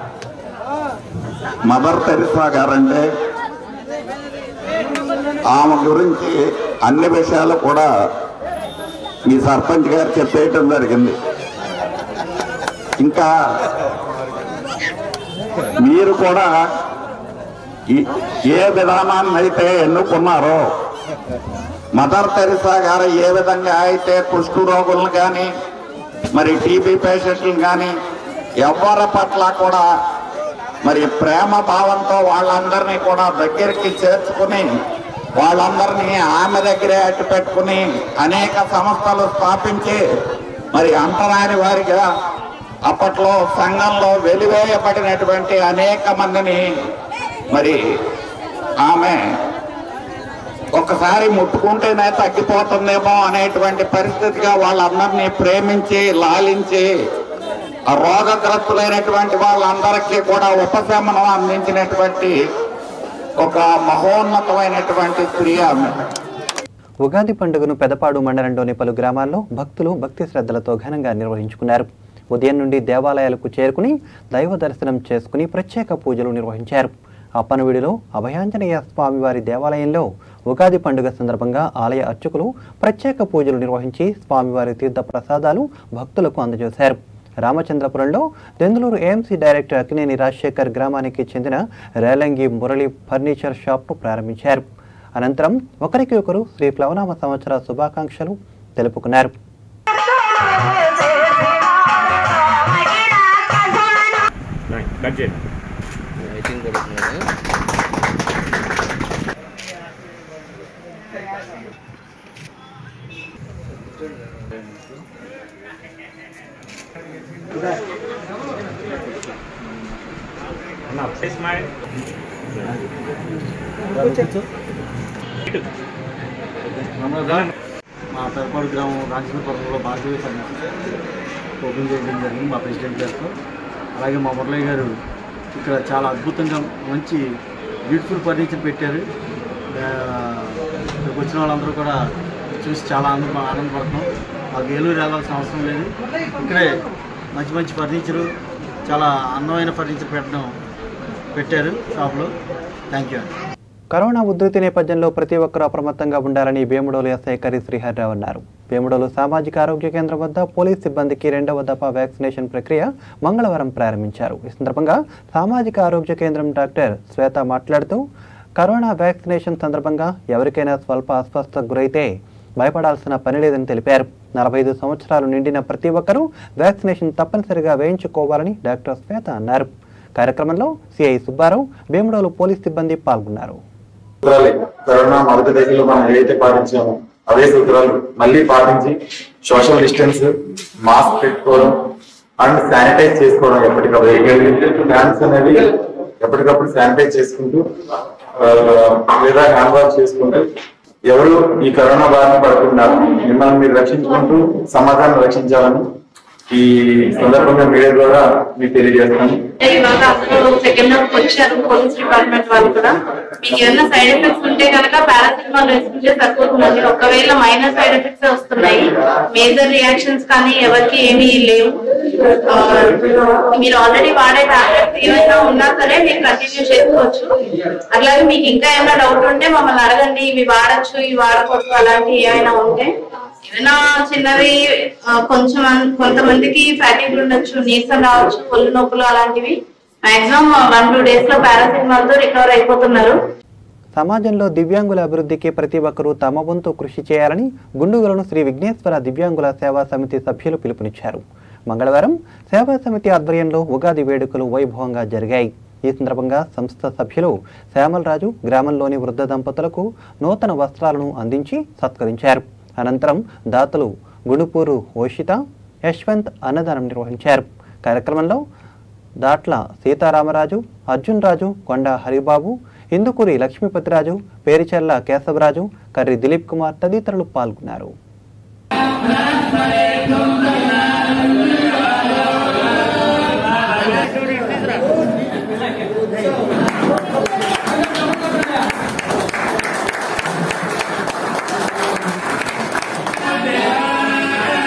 మదర్ తెరిసా గారంటే ఆమె గురించి అన్ని విషయాలు కూడా మీ సర్పంచ్ గారు చెప్పేయటం జరిగింది ఇంకా మీరు కూడా ఈ- ఏ విధానాన్ని అయితే ఎన్నుకున్నారో మదర్ తెరిసా గారు ఏ విధంగా అయితే కుష్టు రోగులను కానీ మరి టీబీ పేషెంట్లను కానీ ఎవరి పట్ల కూడా మరి ప్రేమ భావంతో వాళ్ళందరినీ కూడా దగ్గరికి చేర్చుకుని వాళ్ళందరినీ ఆమె దగ్గరే అట్టు పెట్టుకుని అనేక సంస్థలు స్థాపించి మరి అంటరాని వారిగా అప్పట్లో సంఘంలో వెలివేయబడినటువంటి అనేక మందిని మరి ఆమె ఒక్కసారి ముట్టుకుంటేనే తగ్గిపోతుందేమో అనేటువంటి పరిస్థితిగా వాళ్ళందరినీ ప్రేమించి లాలించి ఆ రోగగ్రస్తులైనటువంటి వాళ్ళందరికీ కూడా ఉపశమనం అందించినటువంటి ఒక మహోన్నతమైనటువంటి స్త్రీ ఆమె ఉగాది పండుగను పెదపాడు మండలంలోని పలు గ్రామాల్లో భక్తులు భక్తి శ్రద్ధలతో ఘనంగా నిర్వహించుకున్నారు ఉదయం నుండి దేవాలయాలకు చేరుకుని దైవ దర్శనం చేసుకుని ప్రత్యేక పూజలు నిర్వహించారు అప్పనవిడిలో అభయాంజనేయ స్వామివారి దేవాలయంలో ఉగాది పండుగ సందర్భంగా ఆలయ అర్చకులు ప్రత్యేక పూజలు నిర్వహించి స్వామివారి తీర్థ ప్రసాదాలు భక్తులకు అందజేశారు రామచంద్రపురంలో దెందులూరు ఏఎంసీ డైరెక్టర్ అక్కినేని రాజశేఖర్ గ్రామానికి చెందిన రేలంగి మురళి ఫర్నిచర్ షాప్ను ప్రారంభించారు అనంతరం ఒకరికి ఒకరు శ్రీ ప్లవనామ సంవత్సర శుభాకాంక్షలు తెలుపుకున్నారు కట్ చేయండి స్మైల్ మా పెరపాడు గ్రామం రాజకీయపురంలో భారతీయ సన్యాసి ఓపెన్ చేయడం జరిగింది మా ప్రెసిడెంట్ గారితో అలాగే మా మురళయ్య గారు ఇక్కడ చాలా అద్భుతంగా మంచి బ్యూటిఫుల్ ఫర్నిచర్ పెట్టారు ఆ, ఇక్కడికి వచ్చిన వాళ్ళందరూ కూడా చూసి చాలా ఆనంద ఆనందపడుతున్నాం మాకు ఏలూరు వెళ్ళాల్సిన అవసరం లేదు ఇక్కడే మంచి మంచి ఫర్నిచరు చాలా అందమైన ఫర్నిచర్ పెట్టడం పెట్టారు షాప్లో థ్యాంక్ యూ అండి కరోనా ఉధృతి నేపథ్యంలో ప్రతి ఒక్కరూ అప్రమత్తంగా ఉండాలని వేముడోలు ఎస్ఐ కరి శ్రీహరిరావు అన్నారు వేముడోలు సామాజిక ఆరోగ్య కేంద్రం వద్ద పోలీస్ సిబ్బందికి రెండవ దఫా వ్యాక్సినేషన్ ప్రక్రియ మంగళవారం ప్రారంభించారు ఈ సందర్భంగా సామాజిక ఆరోగ్య కేంద్రం డాక్టర్ శ్వేత మాట్లాడుతూ కరోనా వ్యాక్సినేషన్ సందర్భంగా ఎవరికైనా స్వల్ప అస్వస్థతకు గురైతే భయపడాల్సిన పని లేదని తెలిపారు నలభై ఐదు సంవత్సరాలు నిండిన ప్రతి ఒక్కరూ వ్యాక్సినేషన్ తప్పనిసరిగా వేయించుకోవాలని డాక్టర్ శ్వేత అన్నారు కార్యక్రమంలో సిఐ సుబ్బారావు వేముడోలు పోలీస్ సిబ్బంది పాల్గొన్నారు సూత్రాలే కరోనా మొదటి దశలో మనం ఏదైతే పాటించామో అవే సూత్రాలు మళ్ళీ పాటించి సోషల్ డిస్టెన్స్ మాస్క్ పెట్టుకోవడం అండ్ శానిటైజ్ చేసుకోవడం ఎప్పటికప్పుడు హ్యాండ్స్ అనేవి ఎప్పటికప్పుడు శానిటైజ్ చేసుకుంటూ ఆ, లేదా హ్యాండ్ వాష్ చేసుకుంటూ ఎవరు ఈ కరోనా బారిన పడకుండా మిమ్మల్ని మీరు రక్షించుకుంటూ సమాజాన్ని రక్షించాలని ఈ సందర్భంగా మీడియా ద్వారా మీకు తెలియజేస్తాను ఇవాళ అందరూ సెకండ్ హాఫ్ వచ్చారు పోలీస్ డిపార్ట్మెంట్ వాళ్ళు కూడా మీకు ఏమైనా సైడ్ ఎఫెక్ట్స్ ఉంటే కనుక పారాసిటమాల్ వేసుకుంటే సరిపోతుందండి ఒకవేళ మైనర్ సైడ్ ఎఫెక్ట్స్ వస్తున్నాయి మేజర్ రియాక్షన్స్ కానీ ఎవరికి ఏమీ లేవు ఆ, మీరు ఆల్రెడీ వాడే టాబ్లెట్స్ ఏమైనా ఉన్నా సరే మీరు కంటిన్యూ చేసుకోవచ్చు అట్లాగే మీకు ఇంకా ఏమైనా డౌట్ ఉంటే మమ్మల్ని అడగండి ఇవి వాడచ్చు ఇవి వాడకూడదు అలాంటివి ఏమైనా ఉంటే ఏమైనా చిన్నవి ఆ, కొంచెం అన్- కొంతమందికి ఫ్యాటిక్ ఉండొచ్చు నీరసం రావచ్చు ఒళ్ళు నొప్పులు అలాంటివి మాక్సిమం వన్ టూ డేస్ లో పారాసిటమాల్ తో రికవర్ అయిపోతున్నారు సమాజంలో దివ్యాంగుల అభివృద్ధికి ప్రతి ఒక్కరూ తమ వంతు కృషి చేయాలని గుండుగులను శ్రీ విఘ్నేశ్వర దివ్యాంగుల సేవా సమితి సభ్యులు పిలుపునిచ్చారు మంగళవారం సేవా సమితి ఆధ్వర్యంలో ఉగాది వేడుకలు వైభవంగా జరిగాయి ఈ సందర్భంగా సంస్థ సభ్యులు శ్యామలరాజు గ్రామంలోని వృద్ధ దంపతులకు నూతన వస్త్రాలను అందించి సత్కరించారు అనంతరం దాతలు గుణుపూరు ఓషిత యశ్వంత్ అన్నదానం నిర్వహించారు కార్యక్రమంలో దాట్ల సీతారామరాజు అర్జున్ రాజు కొండ హరిబాబు ఇందుకూరి లక్ష్మీపతిరాజు పేరిచెర్ల కేశవరాజు కర్రి దిలీప్ కుమార్ తదితరులు పాల్గొన్నారు Thank you.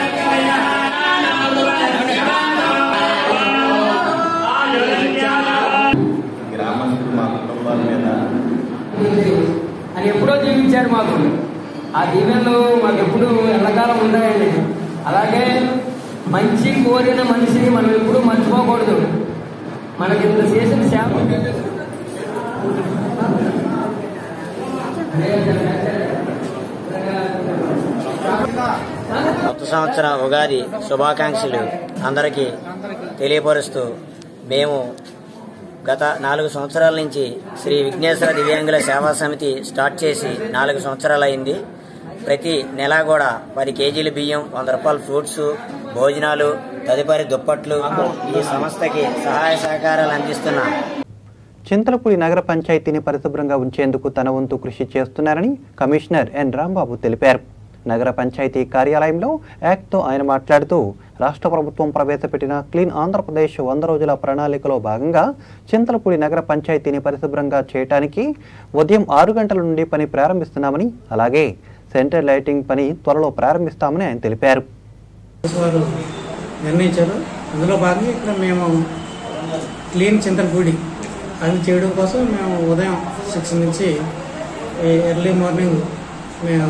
ఇచ్చారు మాకు ఆ దీవెనలు మాకు ఎప్పుడు ఎల్లకాలం ఉంటాయండి అలాగే మంచి కోరిన మనిషిని మనం ఎప్పుడూ మర్చిపోకూడదు మనకి ఇంత చేసిన సేవ కొత్త సంవత్సర ఉగాది శుభాకాంక్షలు అందరికీ తెలియపరుస్తూ మేము గత నాలుగు సంవత్సరాల నుంచి శ్రీ విఘ్నేశ్వర దివ్యాంగుల సేవా సమితి స్టార్ట్ చేసి నాలుగు సంవత్సరాలు అయింది ప్రతి నెల కూడా పది కేజీల బియ్యం వంద రూపాయల ఫ్రూట్స్ భోజనాలు తదుపరి దుప్పట్లు ఈ సంస్థకి సహాయ సహకారాలు అందిస్తున్నాం చింతలపూడి నగర పంచాయతీని పరిశుభ్రంగా ఉంచేందుకు తన వంతు కృషి చేస్తున్నారని కమిషనర్ ఎన్ రాంబాబు తెలిపారు నగర పంచాయతీ కార్యాలయంలో యాక్ట్తో ఆయన మాట్లాడుతూ రాష్ట్ర ప్రభుత్వం ప్రవేశపెట్టిన క్లీన్ ఆంధ్రప్రదేశ్ వంద రోజుల ప్రణాళికలో భాగంగా చింతలపూడి నగర పంచాయతీని పరిశుభ్రంగా చేయడానికి ఉదయం ఆరు గంటల నుండి పని ప్రారంభిస్తున్నామని అలాగే సెంటర్ లైటింగ్ పని త్వరలో ప్రారంభిస్తామని ఆయన తెలిపారు వారు నిర్ణయించారు అందులో భాగంగా ఇక్కడ మేము క్లీన్ చింతలపూడి అది చేయడం కోసం మేము ఉదయం సిక్స్ నుంచి ఎర్లీ మార్నింగ్ మేము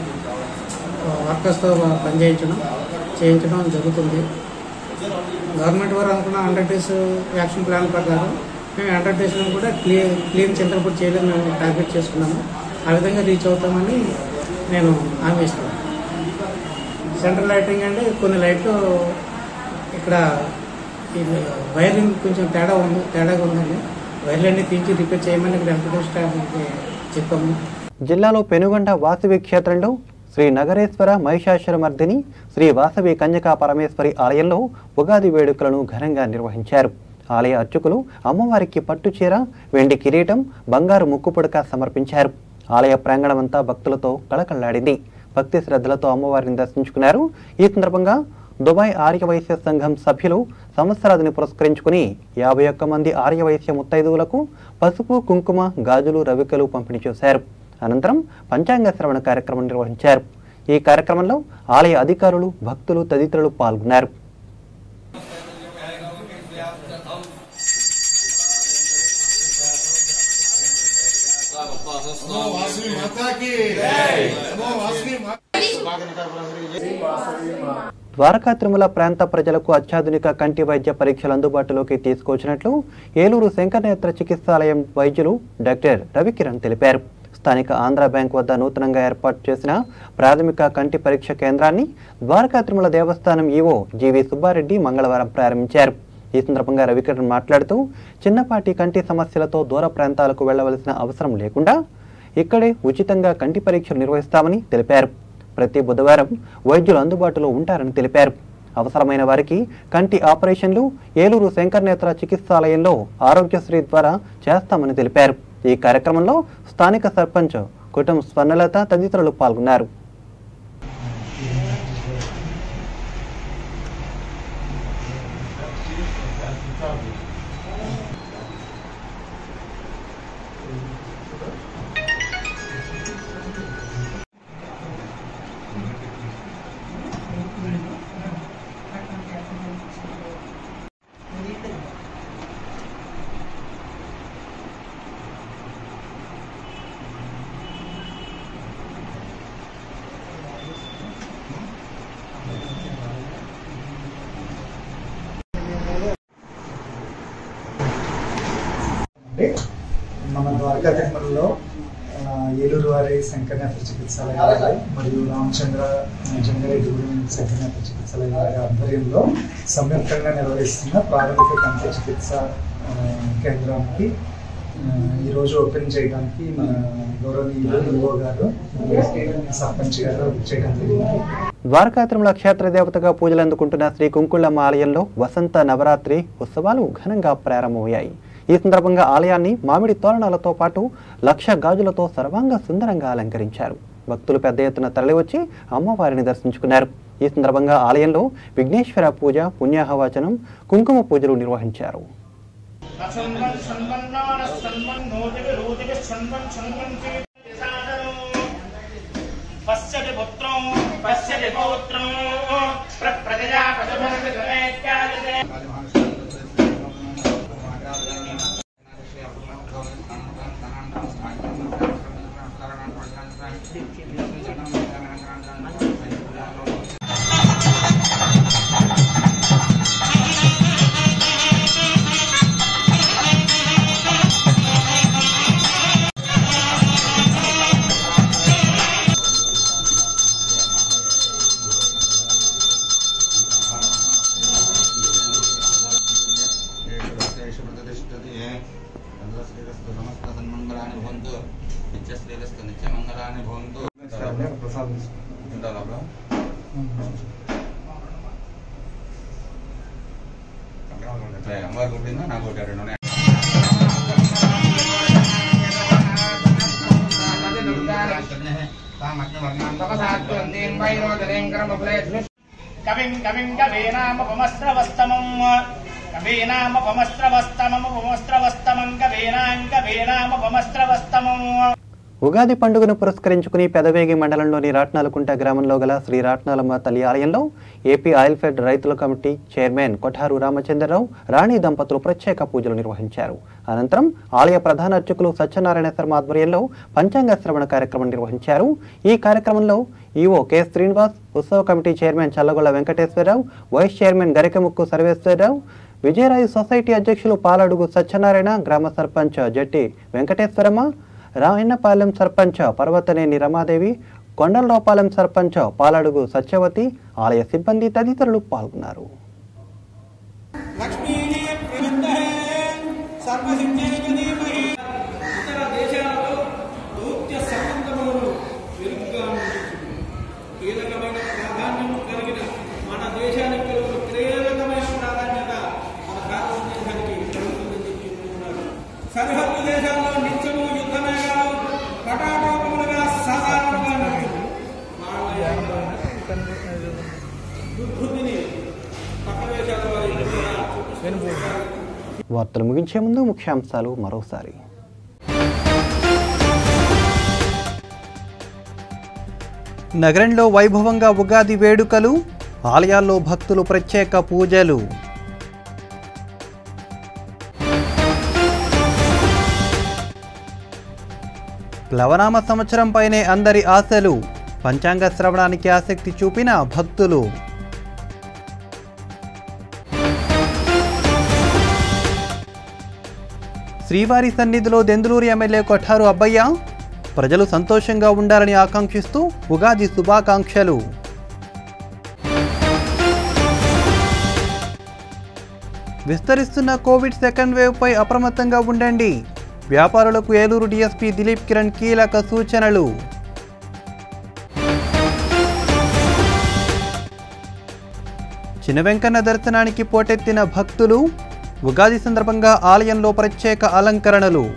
వర్కర్స్తో పని చేయించడం చేయించడం జరుగుతుంది గవర్నమెంట్ వారు అనుకున్న హండ్రెడ్ డేస్ యాక్షన్ ప్లాన్ ప్రకారం మేము హండ్రెడ్ డేస్లో కూడా క్లీన్ క్లీన్ చింతలపూడి చేయలేదు మేము టార్గెట్ చేసుకున్నాము ఆ విధంగా రీచ్ అవుతామని నేను హామీ ఇస్తాను సెంట్రల్ లైటింగ్ అంటే కొన్ని లైట్లు ఇక్కడ ఇది వైరింగ్ కొంచెం తేడా ఉంది తేడాగా ఉందండి వైర్లన్నీ తీసి రిపేర్ చేయమని ఇక్కడ ఎలక్ట్రికల్ స్టాఫ్కి చెప్పాము జిల్లాలో పెనుగొండ వాసవి క్షేత్రంలో శ్రీ నగరేశ్వర మహిషాసురమర్దిని శ్రీ వాసవి కన్యకా పరమేశ్వరి ఆలయంలో ఉగాది వేడుకలను ఘనంగా నిర్వహించారు ఆలయ అర్చకులు అమ్మవారికి పట్టు చీర వెండి కిరీటం బంగారు ముక్కుపుడక సమర్పించారు ఆలయ ప్రాంగణమంతా భక్తులతో కళకళ్లాడింది భక్తి శ్రద్ధలతో అమ్మవారిని దర్శించుకున్నారు ఈ సందర్భంగా దుబాయ్ ఆర్యవైశ్య సంఘం సభ్యులు సంవత్సరాదిని పురస్కరించుకుని యాభై ఒక్క మంది ఆర్యవైశ్య ముత్తైదువులకు పసుపు కుంకుమ గాజులు రవికలు పంపిణీ చేశారు అనంతరం పంచాంగ శ్రవణ కార్యక్రమం నిర్వహించారు ఈ కార్యక్రమంలో ఆలయ అధికారులు భక్తులు తదితరులు పాల్గొన్నారు ద్వారకా తిరుమల ప్రాంత ప్రజలకు అత్యాధునిక కంటి వైద్య పరీక్షలు అందుబాటులోకి తీసుకొచ్చినట్లు ఏలూరు శంకరనేత్ర చికిత్సాలయం వైద్యులు డాక్టర్ రవికిరణ్ తెలిపారు స్థానిక ఆంధ్ర బ్యాంక్ వద్ద నూతనంగా ఏర్పాటు చేసిన ప్రాథమిక కంటి పరీక్ష కేంద్రాన్ని ద్వారకా తిరుమల దేవస్థానం ఈవో జీవి సుబ్బారెడ్డి మంగళవారం ప్రారంభించారు ఈ సందర్భంగా రవికిరణ్ మాట్లాడుతూ చిన్నపాటి కంటి సమస్యలతో దూర ప్రాంతాలకు వెళ్లవలసిన అవసరం లేకుండా ఇక్కడే ఉచితంగా కంటి పరీక్షలు నిర్వహిస్తామని తెలిపారు ప్రతి బుధవారం వైద్యులు అందుబాటులో ఉంటారని తెలిపారు అవసరమైన వారికి కంటి ఆపరేషన్లు ఏలూరు శంకర్నేత్ర చికిత్సాలయంలో ఆరోగ్యశ్రీ ద్వారా చేస్తామని తెలిపారు ఈ కార్యక్రమంలో స్థానిక సర్పంచ్ కుటుంబ స్వర్ణలత తదితరులు పాల్గొన్నారు అంటే మన ద్వారకా తిరుమలలో ఆ, ఏలూరు వారి శంకరనేత్ర చికిత్సాలయం మరియు రామచంద్ర జంగారెడ్డిగూడెం శంకరనేత్ర చికిత్సాలయం వారి ఆధ్వర్యంలో సంయుక్తంగా నిర్వహిస్తున్న ప్రాథమిక కంటి చికిత్స ఆ, కేంద్రానికి ఆ, ఈరోజు ఓపెన్ చేయడానికి మన గౌరవనీయులు ఈఓ గారు సర్పంచ్ గారు చేయడం జరిగింది ద్వారకా తిరుమల క్షేత్ర దేవతగా పూజలు అందుకుంటున్న శ్రీ కుంకుళ్ళమ్మ ఆలయంలో వసంత నవరాత్రి ఉత్సవాలు ఘనంగా ప్రారంభమయ్యాయి ఈ సందర్భంగా ఆలయాన్ని మామిడి తోరణాలతో పాటు లక్ష గాజులతో సర్వాంగ సుందరంగా అలంకరించారు భక్తులు పెద్ద ఎత్తున తరలివచ్చి అమ్మవారిని దర్శించుకున్నారు ఈ సందర్భంగా ఆలయంలో విఘ్నేశ్వర పూజ పుణ్యాహవచనం కుంకుమ పూజలు నిర్వహించారు పశ్యతి పుత్రం పశ్యతి పౌత్రం ప్రజా పశుభరతే అమ్మవారికి ఒకటి నాకు ఒకటి రెండు ఉన్నాయి కవిం కవిం కవీనామపమస్త్రవస్తమం కవీనామపమస్త్రవస్తమముపమస్త్రవస్తమం కవీనాం కవీనామపమస్త్రవస్తమం ఉగాది పండుగను పురస్కరించుకుని పెదవేగి మండలంలోని రాట్నాలకుంట గ్రామంలో గల శ్రీ రాట్నాలమ్మ తల్లి ఆలయంలో ఏపీ ఆయిల్ ఫెడ్ రైతుల కమిటీ చైర్మన్ కొఠారు రామచంద్రరావు రాణి దంపతులు ప్రత్యేక పూజలు నిర్వహించారు అనంతరం ఆలయ ప్రధాన అర్చకులు సత్యనారాయణ శర్మ ఆధ్వర్యంలో పంచాంగ శ్రవణ కార్యక్రమం నిర్వహించారు ఈ కార్యక్రమంలో ఈవో కె శ్రీనివాస్ ఉత్సవ committee chairman Challagolla Venkateswararao vice chairman Garikamukku Sarveswararao Vijayarayu society అధ్యక్షులు పాలడుగు సత్యనారాయణ గ్రామ సర్పంచ్ జట్టి వెంకటేశ్వరమ్మ రాయన్నపాలెం సర్పంచ్ పర్వతనేని రమాదేవి కొండలరావుపాలెం సర్పంచ్ పాలడుగు సత్యవతి ఆలయ సిబ్బంది తదితరులు పాల్గొన్నారు ఇతర దేశాలలో దౌత్య సంబంధములను మెరుగ్గా అందించును. కీలకమైన ప్రాధాన్యం కలిగిన మన దేశానికి ఒక కీలకమైన ప్రాధాన్యత మన భారతదేశానికి కలుగుతుందని చెప్తున్నారు సరిహద్దు దేశాల్లో నిత్యము యుద్ధ మేఘాలు పటాటోపములుగా సాధారణంగా నడుచును. వాళ్ళ యొక్క దుర్బుద్ధిని పక్క దేశాల వారు ఎక్కువగా చూపిస్తున్నారు. వార్తలు ముగించే ముందు ముఖ్యాంశాలు మరోసారి నగరంలో వైభవంగా ఉగాది వేడుకలు ఆలయాల్లో భక్తులు ప్రత్యేక పూజలు ప్లవనామ సంవత్సరంపైనే అందరి ఆశలు పంచాంగ శ్రవణానికి ఆసక్తి చూపిన భక్తులు శ్రీవారి సన్నిధిలో దెందులూరు ఎమ్మెల్యే కొఠారు అబ్బయ్య ప్రజలు సంతోషంగా ఉండాలని ఆకాంక్షిస్తూ ఉగాది శుభాకాంక్షలు విస్తరిస్తున్న కోవిడ్ సెకండ్ వేవ్పై అప్రమత్తంగా ఉండండి వ్యాపారులకు ఏలూరు డీఎస్పీ దిలీప్ కిరణ్ కీలక సూచనలు చిన్న వెంకన్న దర్శనానికి పోటెత్తిన భక్తులు ఉగాది సందర్భంగా ఆలయంలో ప్రత్యేక అలంకరణలు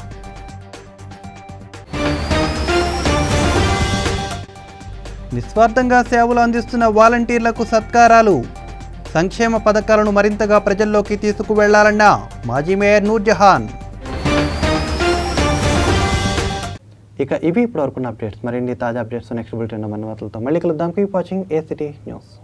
నిస్వార్థంగా సేవలు అందిస్తున్న వాలంటీర్లకు సత్కారాలు సంక్షేమ పథకాలను మరింతగా ప్రజల్లోకి తీసుకువెళ్లాలన్న మాజీ మేయర్ నూర్జహాన్ ఇక ఇవి ఇప్పటివరకున్న అప్డేట్స్ మరిన్ని తాజా అప్డేట్స్ నెక్స్ట్ బులెటిన్ మన వార్తలతో మళ్ళీ కలుద్దాం keep watching a city news